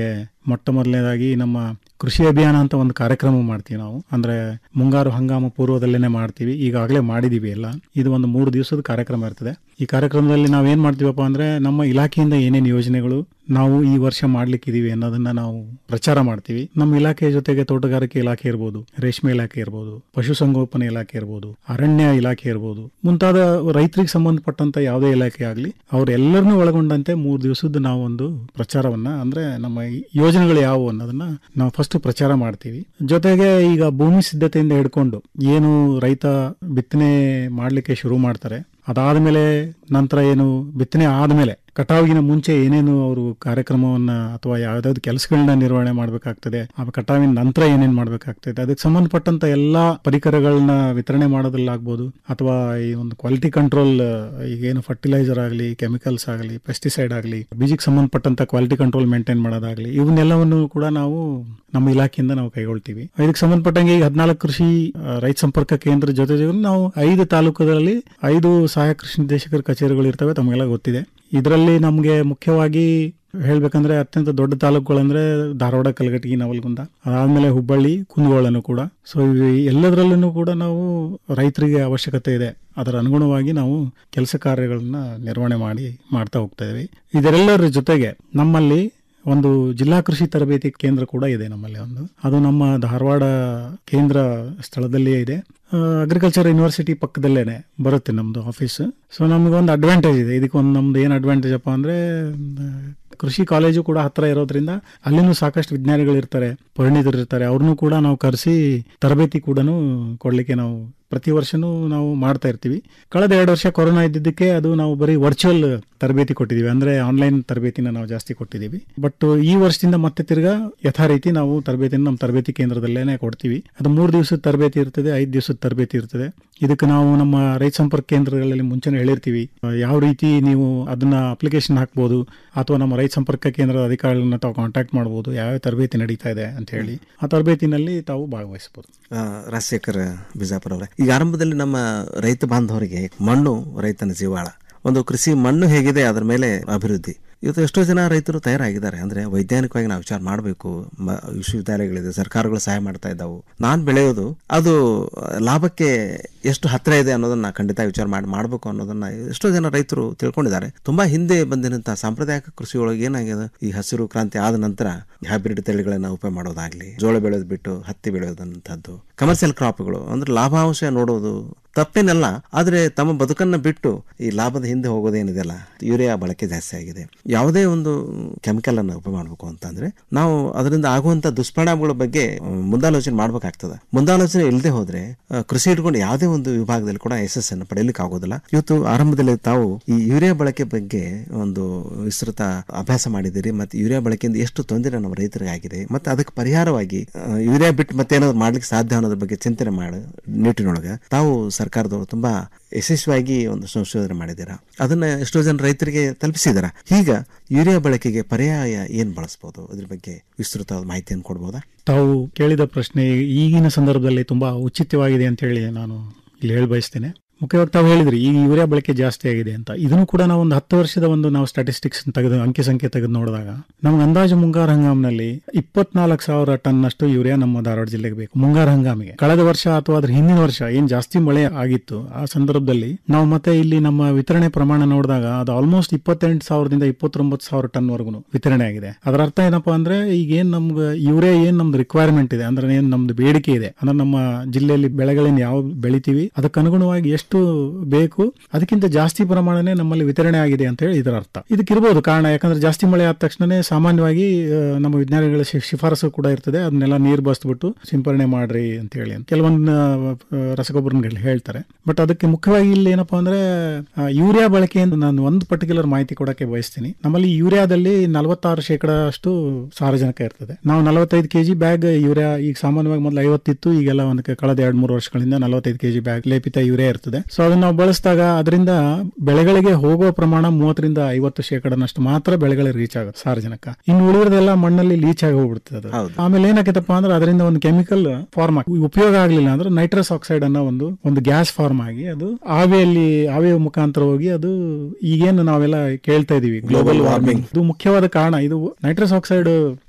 ಮೊಟ್ಟ ಮೊದಲನೇದಾಗಿ ನಮ್ಮ ಕೃಷಿ ಅಭಿಯಾನ ಅಂತ ಒಂದು ಕಾರ್ಯಕ್ರಮ ಮಾಡ್ತೀವಿ ನಾವು ಅಂದ್ರೆ ಮುಂಗಾರು ಹಂಗಾಮು ಪೂರ್ವದಲ್ಲೇನೆ ಮಾಡ್ತೀವಿ ಈಗಾಗಲೇ ಮಾಡಿದೀವಿ ಎಲ್ಲ ಇದು ಒಂದು ಮೂರು ದಿವಸದ ಕಾರ್ಯಕ್ರಮ ಇರ್ತದೆ ಈ ಕಾರ್ಯಕ್ರಮದಲ್ಲಿ ನಾವು ಏನ್ ಮಾಡ್ತೀವಪ್ಪ ಅಂದ್ರೆ ನಮ್ಮ ಇಲಾಖೆಯಿಂದ ಏನೇನು ಯೋಜನೆಗಳು ನಾವು ಈ ವರ್ಷ ಮಾಡ್ಲಿಕ್ಕಿದೀವಿ ಅನ್ನೋದನ್ನ ನಾವು ಪ್ರಚಾರ ಮಾಡ್ತೀವಿ ನಮ್ಮ ಇಲಾಖೆಯ ಜೊತೆಗೆ ತೋಟಗಾರಿಕೆ ಇಲಾಖೆ ಇರ್ಬೋದು ರೇಷ್ಮೆ ಇಲಾಖೆ ಇರ್ಬೋದು ಪಶುಸಂಗೋಪನೆ ಇಲಾಖೆ ಇರ್ಬೋದು ಅರಣ್ಯ ಇಲಾಖೆ ಇರ್ಬೋದು ಮುಂತಾದ ರೈತರಿಗೆ ಸಂಬಂಧಪಟ್ಟಂತ ಯಾವುದೇ ಇಲಾಖೆ ಆಗಲಿ ಅವರೆಲ್ಲರನ್ನೂ ಒಳಗೊಂಡಂತೆ ಮೂರು ದಿವಸದ ನಾವು ಒಂದು ಪ್ರಚಾರವನ್ನ ಅಂದ್ರೆ ನಮ್ಮ ಈ ಯೋಜನೆಗಳು ಯಾವುವು ಅನ್ನೋದನ್ನ ನಾವು ಫಸ್ಟ್ ಪ್ರಚಾರ ಮಾಡ್ತೀವಿ ಜೊತೆಗೆ ಈಗ ಭೂಮಿ ಸಿದ್ಧತೆಯಿಂದ ಹಿಡ್ಕೊಂಡು ಏನು ರೈತ ಬಿತ್ತನೆ ಮಾಡ್ಲಿಕ್ಕೆ ಶುರು ಮಾಡ್ತಾರೆ ಅದಾದ್ಮೇಲೆ ನಂತರ ಏನು ಬಿತ್ತನೆ ಆದ್ಮೇಲೆ ಕಟಾವಿಗಿನ ಮುಂಚೆ ಏನೇನು ಅವರು ಕಾರ್ಯಕ್ರಮವನ್ನ ಅಥವಾ ಯಾವ್ದಾವ್ದು ಕೆಲಸಗಳನ್ನ ನಿರ್ವಹಣೆ ಮಾಡಬೇಕಾಗ್ತದೆ ಆ ಕಟಾವಿನ ನಂತರ ಏನೇನು ಮಾಡಬೇಕಾಗ್ತದೆ ಅದಕ್ಕೆ ಸಂಬಂಧಪಟ್ಟಂತ ಎಲ್ಲಾ ಪರಿಕರಗಳನ್ನ ವಿತರಣೆ ಮಾಡೋದಲ್ಲಾಗ್ಬೋದು ಅಥವಾ ಈ ಒಂದು ಕ್ವಾಲಿಟಿ ಕಂಟ್ರೋಲ್ ಈಗೇನು ಫರ್ಟಿಲೈಸರ್ ಆಗಲಿ ಕೆಮಿಕಲ್ಸ್ ಆಗಲಿ ಪೆಸ್ಟಿಸೈಡ್ ಆಗಲಿ ಬೀಜಕ್ಕೆ ಸಂಬಂಧಪಟ್ಟಂತ ಕ್ವಾಲಿಟಿ ಕಂಟ್ರೋಲ್ ಮೇಂಟೈನ್ ಮಾಡೋದಾಗ್ಲಿ ಇವನ್ನೆಲ್ಲವನ್ನು ಕೂಡ ನಾವು ನಮ್ಮ ಇಲಾಖೆಯಿಂದ ನಾವು ಕೈಗೊಳ್ತೀವಿ ಇದಕ್ಕೆ ಸಂಬಂಧಪಟ್ಟಂಗೆ ಈಗ ಹದಿನಾಲ್ಕು ಕೃಷಿ ಆ, ರೈತ ಸಂಪರ್ಕ ಕೇಂದ್ರ ಜೊತೆ ಜೊತೆ ನಾವು ಐದು ತಾಲೂಕುಗಳಲ್ಲಿ ಐದು ಸಹಾಯಕ ಕೃಷಿ ನಿರ್ದೇಶಕರ ಕಚೇರಿಗಳು ಇರ್ತವೆ ತಮಗೆಲ್ಲ ಗೊತ್ತಿದೆ ಇದರಲ್ಲಿ ನಮಗೆ ಮುಖ್ಯವಾಗಿ ಹೇಳ್ಬೇಕಂದ್ರೆ ಅತ್ಯಂತ ದೊಡ್ಡ ತಾಲೂಕುಗಳಂದ್ರೆ ಧಾರವಾಡ ಕಲಘಟಗಿ ನವಲಗುಂದ ಅದಾದ್ಮೇಲೆ ಹುಬ್ಬಳ್ಳಿ ಕುಂದಗೋಳನು ಕೂಡ ಸೊ ಎಲ್ಲದರಲ್ಲೂ ಕೂಡ ನಾವು ರೈತರಿಗೆ ಅವಶ್ಯಕತೆ ಇದೆ ಅದರ ಅನುಗುಣವಾಗಿ ನಾವು ಕೆಲಸ ಕಾರ್ಯಗಳನ್ನ ನಿರ್ವಹಣೆ ಮಾಡಿ ಮಾಡ್ತಾ ಹೋಗ್ತಾ ಇದ್ದೀವಿ ಇದರೆಲ್ಲರ ಜೊತೆಗೆ ನಮ್ಮಲ್ಲಿ ಒಂದು ಜಿಲ್ಲಾ ಕೃಷಿ ತರಬೇತಿ ಕೇಂದ್ರ ಕೂಡ ಇದೆ ನಮ್ಮಲ್ಲಿ ಒಂದು ಅದು ನಮ್ಮ ಧಾರವಾಡ ಕೇಂದ್ರ ಸ್ಥಳದಲ್ಲಿಯೇ ಇದೆ ಅಗ್ರಿಕಲ್ಚರ್ ಯೂನಿವರ್ಸಿಟಿ ಪಕ್ಕದಲ್ಲೇನೆ ಬರುತ್ತೆ ನಮ್ದು ಆಫೀಸ್ ಸೊ ನಮ್ಗೆ ಒಂದು ಅಡ್ವಾಂಟೇಜ್ ಇದೆ ಇದಕ್ಕೆ ಒಂದು ನಮ್ದು ಏನು ಅಡ್ವಾಂಟೇಜ್ ಅಪ್ಪ ಅಂದ್ರೆ ಆ, ಕೃಷಿ ಕಾಲೇಜು ಕೂಡ ಹತ್ರ ಇರೋದ್ರಿಂದ ಅಲ್ಲಿನೂ ಸಾಕಷ್ಟು ವಿಜ್ಞಾನಿಗಳು ಇರ್ತಾರೆ ಪರಿಣಿತರು ಇರ್ತಾರೆ ಅವ್ರನ್ನೂ ಕೂಡ ನಾವು ಕರೆಸಿ ತರಬೇತಿ ಕೂಡ ಕೊಡ್ಲಿಕ್ಕೆ ನಾವು ಪ್ರತಿ ವರ್ಷನೂ ನಾವು ಮಾಡ್ತಾ ಇರ್ತೀವಿ ಕಳೆದ ಎರಡು ವರ್ಷ ಕೊರೋನಾ ಇದ್ದಿದ್ದಕ್ಕೆ ಅದು ನಾವು ಬರೀ ವರ್ಚುವಲ್ ತರಬೇತಿ ಕೊಟ್ಟಿದ್ದೀವಿ ಅಂದ್ರೆ ಆನ್ಲೈನ್ ತರಬೇತಿನ ನಾವು ಜಾಸ್ತಿ ಕೊಟ್ಟಿದ್ದೀವಿ ಬಟ್ ಈ ವರ್ಷದಿಂದ ಮತ್ತೆ ತಿರ್ಗಾ ಯಥಾ ರೀತಿ ನಾವು ತರಬೇತಿನ ನಮ್ಮ ತರಬೇತಿ ಕೇಂದ್ರದಲ್ಲೇನೆ ಕೊಡ್ತೀವಿ ಅದು ಮೂರು ದಿವಸದ ತರಬೇತಿ ಇರ್ತದೆ ಐದು ದಿವಸದ ತರಬೇತಿ ಇರ್ತದೆ ಇದಕ್ಕೆ ನಾವು ನಮ್ಮ ರೈತ ಸಂಪರ್ಕ ಕೇಂದ್ರಗಳಲ್ಲಿ ಮುಂಚೆನೇ ಹೇಳಿರ್ತೀವಿ ಆ, ಯಾವ ರೀತಿ ನೀವು ಅದನ್ನ ಅಪ್ಲಿಕೇಶನ್ ಹಾಕ್ಬೋದು ಅಥವಾ ನಮ್ಮ ರೈತ ಸಂಪರ್ಕ ಕೇಂದ್ರದ ಅಧಿಕಾರಿಗಳನ್ನ ತಾವು ಕಾಂಟ್ಯಾಕ್ಟ್ ಮಾಡ್ಬೋದು ಯಾವ ತರಬೇತಿ ನಡೀತಾ ಇದೆ ಅಂತ ಹೇಳಿ ಆ ತರಬೇತಿನಲ್ಲಿ ತಾವು ಭಾಗವಹಿಸಬಹುದು ಆ, ರಾಜಶೇಖರ್ ಬಿಜಾಪುರ ಅವರೇ ಈಗ ಆರಂಭದಲ್ಲಿ ನಮ್ಮ ರೈತ ಬಾಂಧವರಿಗೆ ಮಣ್ಣು ರೈತನ ಜೀವಾಳ ಒಂದು ಕೃಷಿ ಮಣ್ಣು ಹೇಗಿದೆ ಅದರ ಮೇಲೆ ಅಭಿವೃದ್ಧಿ ಇವತ್ತು ಎಷ್ಟೋ ಜನ ರೈತರು ತಯಾರಾಗಿದ್ದಾರೆ ಅಂದ್ರೆ ವೈಜ್ಞಾನಿಕವಾಗಿ ನಾವು ವಿಚಾರ ಮಾಡಬೇಕು ವಿಶ್ವವಿದ್ಯಾಲಯಗಳಿದೆ ಸರ್ಕಾರಗಳು ಸಹಾಯ ಮಾಡ್ತಾ ಇದ್ದಾವು ನಾನು ಬೆಳೆಯೋದು ಅದು ಲಾಭಕ್ಕೆ ಎಷ್ಟು ಹತ್ರ ಇದೆ ಅನ್ನೋದನ್ನ ಖಂಡಿತ ವಿಚಾರ ಮಾಡಿ ಮಾಡಬೇಕು ಅನ್ನೋದನ್ನ ಎಷ್ಟೋ ಜನ ರೈತರು ತಿಳ್ಕೊಂಡಿದ್ದಾರೆ ತುಂಬಾ ಹಿಂದೆ ಬಂದಿರಂತಹ ಸಾಂಪ್ರದಾಯಿಕ ಕೃಷಿ ಒಳಗೆ ಏನಾಗಿದೆ ಈ ಹಸಿರು ಕ್ರಾಂತಿ ಆದ ನಂತರ ಹೈಬ್ರಿಡ್ ತಳಿಗಳನ್ನ ಉಪಯೋಗ ಮಾಡೋದಾಗ್ಲಿ ಜೋಳ ಬೆಳೆಯೋದು ಬಿಟ್ಟು ಹತ್ತಿ ಬೆಳೆಯೋದಂತದ್ದು ಕಮರ್ಷಿಯಲ್ ಕ್ರಾಪ್ಗಳು ಅಂದ್ರೆ ಲಾಭಾಂಶ ನೋಡೋದು ತಪ್ಪೇನಲ್ಲ ಆದ್ರೆ ತಮ್ಮ ಬದುಕನ್ನ ಬಿಟ್ಟು ಈ ಲಾಭದ ಹಿಂದೆ ಹೋಗೋದೇನಿದೆಯಲ್ಲ ಯೂರಿಯಾ ಬಳಕೆ ಜಾಸ್ತಿ ಆಗಿದೆ ಯಾವುದೇ ಒಂದು ಕೆಮಿಕಲ್ ಅನ್ನು ಉಪಯೋಗ ಮಾಡಬೇಕು ಅಂತಂದ್ರೆ ನಾವು ಅದರಿಂದ ಆಗುವಂತ ದುಷ್ಪರಿಣಾಮಗಳ ಬಗ್ಗೆ ಆ, ಮುಂದಾಲೋಚನೆ ಮಾಡ್ಬೇಕಾಗ್ತದೆ ಮುಂದಾಲೋಚನೆ ಇಲ್ಲದೆ ಹೋದ್ರೆ ಆ, ಕೃಷಿ ಇಟ್ಕೊಂಡು ಯಾವುದೇ ಒಂದು ವಿಭಾಗದಲ್ಲಿ ಕೂಡ ಯಶಸ್ಸನ್ನು ಪಡೆಯಲಿಕ್ಕೆ ಆಗೋದಿಲ್ಲ ಇವತ್ತು ಆರಂಭದಲ್ಲಿ ತಾವು ಈ ಯೂರಿಯಾ ಬಳಕೆ ಬಗ್ಗೆ ಒಂದು ವಿಸ್ತೃತ ಅಭ್ಯಾಸ ಮಾಡಿದಿರಿ ಮತ್ತೆ ಯೂರಿಯಾ ಬಳಕೆಯಿಂದ ಎಷ್ಟು ತೊಂದರೆ ನಮ್ಮ ರೈತರಿಗೆ ಆಗಿದೆ ಮತ್ತೆ ಅದಕ್ಕೆ ಪರಿಹಾರವಾಗಿ ಆ, ಯೂರಿಯಾ ಬಿಟ್ಟು ಮತ್ತೇನಾದ್ರು ಮಾಡ್ಲಿಕ್ಕೆ ಸಾಧ್ಯ ಅನ್ನೋದ್ರ ಬಗ್ಗೆ ಚಿಂತನೆ ಮಾಡಿ ನಿಟ್ಟಿನೊಳಗೆ ತಾವು ಸರ್ಕಾರದವರು ತುಂಬಾ ಯಶಸ್ವಿಯಾಗಿ ಒಂದು ಸಂಶೋಧನೆ ಮಾಡಿದ್ದೀರಾ ಅದನ್ನ ಎಷ್ಟೋ ಜನ ರೈತರಿಗೆ ತಲುಪಿಸಿದಾರ ಈಗ ಯೂರಿಯಾ ಬಳಕೆಗೆ ಪರ್ಯಾಯ ಏನ್ ಬಳಸಬಹುದು ಅದ್ರ ಬಗ್ಗೆ ವಿಸ್ತೃತವಾದ ಮಾಹಿತಿಯನ್ನು ಕೊಡ್ಬೋದಾ ತಾವು ಕೇಳಿದ ಪ್ರಶ್ನೆ ಈಗಿನ ಸಂದರ್ಭದಲ್ಲಿ ತುಂಬಾ ಉಚಿತವಾಗಿದೆ ಅಂತ ಹೇಳಿ ನಾನು ಇಲ್ಲಿ ಹೇಳಿ ಬಯಸ್ತೇನೆ ಮುಖ್ಯವಾಗಿ ತಾವು ಹೇಳಿದ್ರಿ ಈಗ ಯೂರಿಯಾ ಬಳಕೆ ಜಾಸ್ತಿ ಆಗಿದೆ ಅಂತ ಇದನ್ನು ಕೂಡ ನಾವು ಒಂದು ಹತ್ತು ವರ್ಷದ ಒಂದು ನಾವು ಸ್ಟಾಟಿಸ್ಟಿಕ್ಸ್ ತೆಗೆದು ಅಂಕಿ ಸಂಖ್ಯೆ ತೆಗೆದು ನೋಡಿದಾಗ ನಮ್ಗೆ ಅಂದಾಜು ಮುಂಗಾರು ಹಂಗಾಮಿನಲ್ಲಿ ಇಪ್ಪತ್ನಾಲ್ಕು ಸಾವಿರ ಟನ್ ಅಷ್ಟು ಯೂರಿಯಾ ನಮ್ಮ ಧಾರವಾಡ ಜಿಲ್ಲೆಗೆ ಬೇಕು ಮುಂಗಾರು ಹಂಗಾಮಿಗೆ ಕಳೆದ ವರ್ಷ ಅಥವಾ ಅದ್ರ ಹಿಂದಿನ ವರ್ಷ ಏನ್ ಜಾಸ್ತಿ ಮಳೆ ಆಗಿತ್ತು ಆ ಸಂದರ್ಭದಲ್ಲಿ ನಾವು ಮತ್ತೆ ಇಲ್ಲಿ ನಮ್ಮ ವಿತರಣೆ ಪ್ರಮಾಣ ನೋಡಿದಾಗ ಅದು ಆಲ್ಮೋಸ್ಟ್ ಇಪ್ಪತ್ತೆಂಟು ಸಾವಿರದಿಂದ ಇಪ್ಪತ್ತೊಂಬತ್ತು ಸಾವಿರ ಟನ್ ವರ್ಗು ವಿತರಣೆ ಆಗಿದೆ ಅದರ ಅರ್ಥ ಏನಪ್ಪಾ ಅಂದ್ರೆ ಈಗ ಏನ್ ನಮ್ಗೆ ಯೂರಿಯಾ ಏನ್ ನಮ್ದು ರಿಕ್ವೈರ್ಮೆಂಟ್ ಇದೆ ಅಂದ್ರೆ ಏನ್ ನಮ್ದು ಬೇಡಿಕೆ ಇದೆ ಅಂದ್ರೆ ನಮ್ಮ ಜಿಲ್ಲೆಯಲ್ಲಿ ಬೆಳೆಗಳನ್ನ ಯಾವ ಬೆಳಿತೀವಿ ಅದಕ್ಕೆ ಅನುಗುಣವಾಗಿ ಎಷ್ಟು ಬೇಕು ಅದಕ್ಕಿಂತ ಜಾಸ್ತಿ ಪ್ರಮಾಣನೇ ನಮ್ಮಲ್ಲಿ ವಿತರಣೆ ಆಗಿದೆ ಅಂತ ಹೇಳಿ ಇದರ ಅರ್ಥ ಇದಕ್ಕಿರ್ಬೋದು ಕಾರಣ ಯಾಕಂದ್ರೆ ಜಾಸ್ತಿ ಮಳೆ ಆದ ತಕ್ಷಣನೇ ಸಾಮಾನ್ಯವಾಗಿ ಆ, ನಮ್ಮ ವಿಜ್ಞಾನಿಗಳ ಶಿ- ಶಿಫಾರಸು ಕೂಡ ಇರ್ತದೆ ಅದನ್ನೆಲ್ಲ ನೀರು ಬಸ್ಬಿಟ್ಟು ಸಿಂಪರಣೆ ಮಾಡ್ರಿ ಅಂತ ಹೇಳಿ ಕೆಲವೊಂದು ರಸಗೊಬ್ಬರಗಳು ಹೇಳ್ತಾರೆ ಬಟ್ ಅದಕ್ಕೆ ಮುಖ್ಯವಾಗಿ ಇಲ್ಲಿ ಏನಪ್ಪಾ ಅಂದ್ರೆ ಆ, ಯೂರಿಯಾ ಬಳಕೆಯಿಂದ ನಾನು ಒಂದು ಪರ್ಟಿಕ್ಯುಲರ್ ಮಾಹಿತಿ ಕೊಡಕ್ಕೆ ಬಯಸ್ತೀನಿ ನಮ್ಮಲ್ಲಿ ಯೂರಿಯಾದಲ್ಲಿ ನಲವತ್ತಾರು ಶೇಕಡ ಅಷ್ಟು ಸಾರಜನಕ ಇರ್ತದೆ ನಾವು ನಲವತ್ತೈದು ಕೆಜಿ ಬ್ಯಾಗ್ ಯೂರಿಯಾ ಈಗ ಸಾಮಾನ್ಯವಾಗಿ ಮೊದಲು ಐವತ್ತಿತ್ತು ಈಗೆಲ್ಲ ಒಂದು ಕಳೆದ ಎರಡ್ ಮೂರು ವರ್ಷಗಳಿಂದ ನಲವತ್ತೈದು ಕೆಜಿ ಬ್ಯಾಗ್ ಲೇಪಿತ ಯೂರಿಯಾ ಇರ್ತದೆ ಸೊ ಅದನ್ನ ನಾವು ಬಳಸಿದಾಗ ಅದರಿಂದ ಬೆಳೆಗಳಿಗೆ ಹೋಗುವ ಪ್ರಮಾಣ ಮೂವತ್ತರಿಂದ ಐವತ್ತು ಶೇಕಡನಷ್ಟು ಮಾತ್ರ ಬೆಳೆಗಳಿಗೆ ರೀಚ್ ಆಗುತ್ತೆ ಸಾರಜನಕ ಇನ್ನು ಉಳಿದಿರೋದೆಲ್ಲ ಮಣ್ಣಲ್ಲಿ ಲೀಚ್ ಆಗಿ ಹೋಗ್ಬಿಡ್ತದೆ ಅದು ಆಮೇಲೆ ಏನಾಕೈತಪ್ಪ ಅಂದ್ರೆ ಅದರಿಂದ ಒಂದು ಕೆಮಿಕಲ್ ಫಾರ್ಮ್ ಆಗಿ ಉಪಯೋಗ ಆಗ್ಲಿಲ್ಲ ಅಂದ್ರೆ ನೈಟ್ರಸ್ ಆಕ್ಸೈಡ್ ಅನ್ನೋ ಒಂದು ಒಂದು ಗ್ಯಾಸ್ ಫಾರ್ಮ್ ಆಗಿ ಅದು ಆವಿಯಲ್ಲಿ ಆವಿಯ ಮುಖಾಂತರ ಹೋಗಿ ಅದು ಈಗೇನು ನಾವೆಲ್ಲ ಕೇಳ್ತಾ ಇದೀವಿ ಗ್ಲೋಬಲ್ ವಾರ್ಮಿಂಗ್ ಇದು ಮುಖ್ಯವಾದ ಕಾರಣ ಇದು ನೈಟ್ರಸ್ ಆಕ್ಸೈಡ್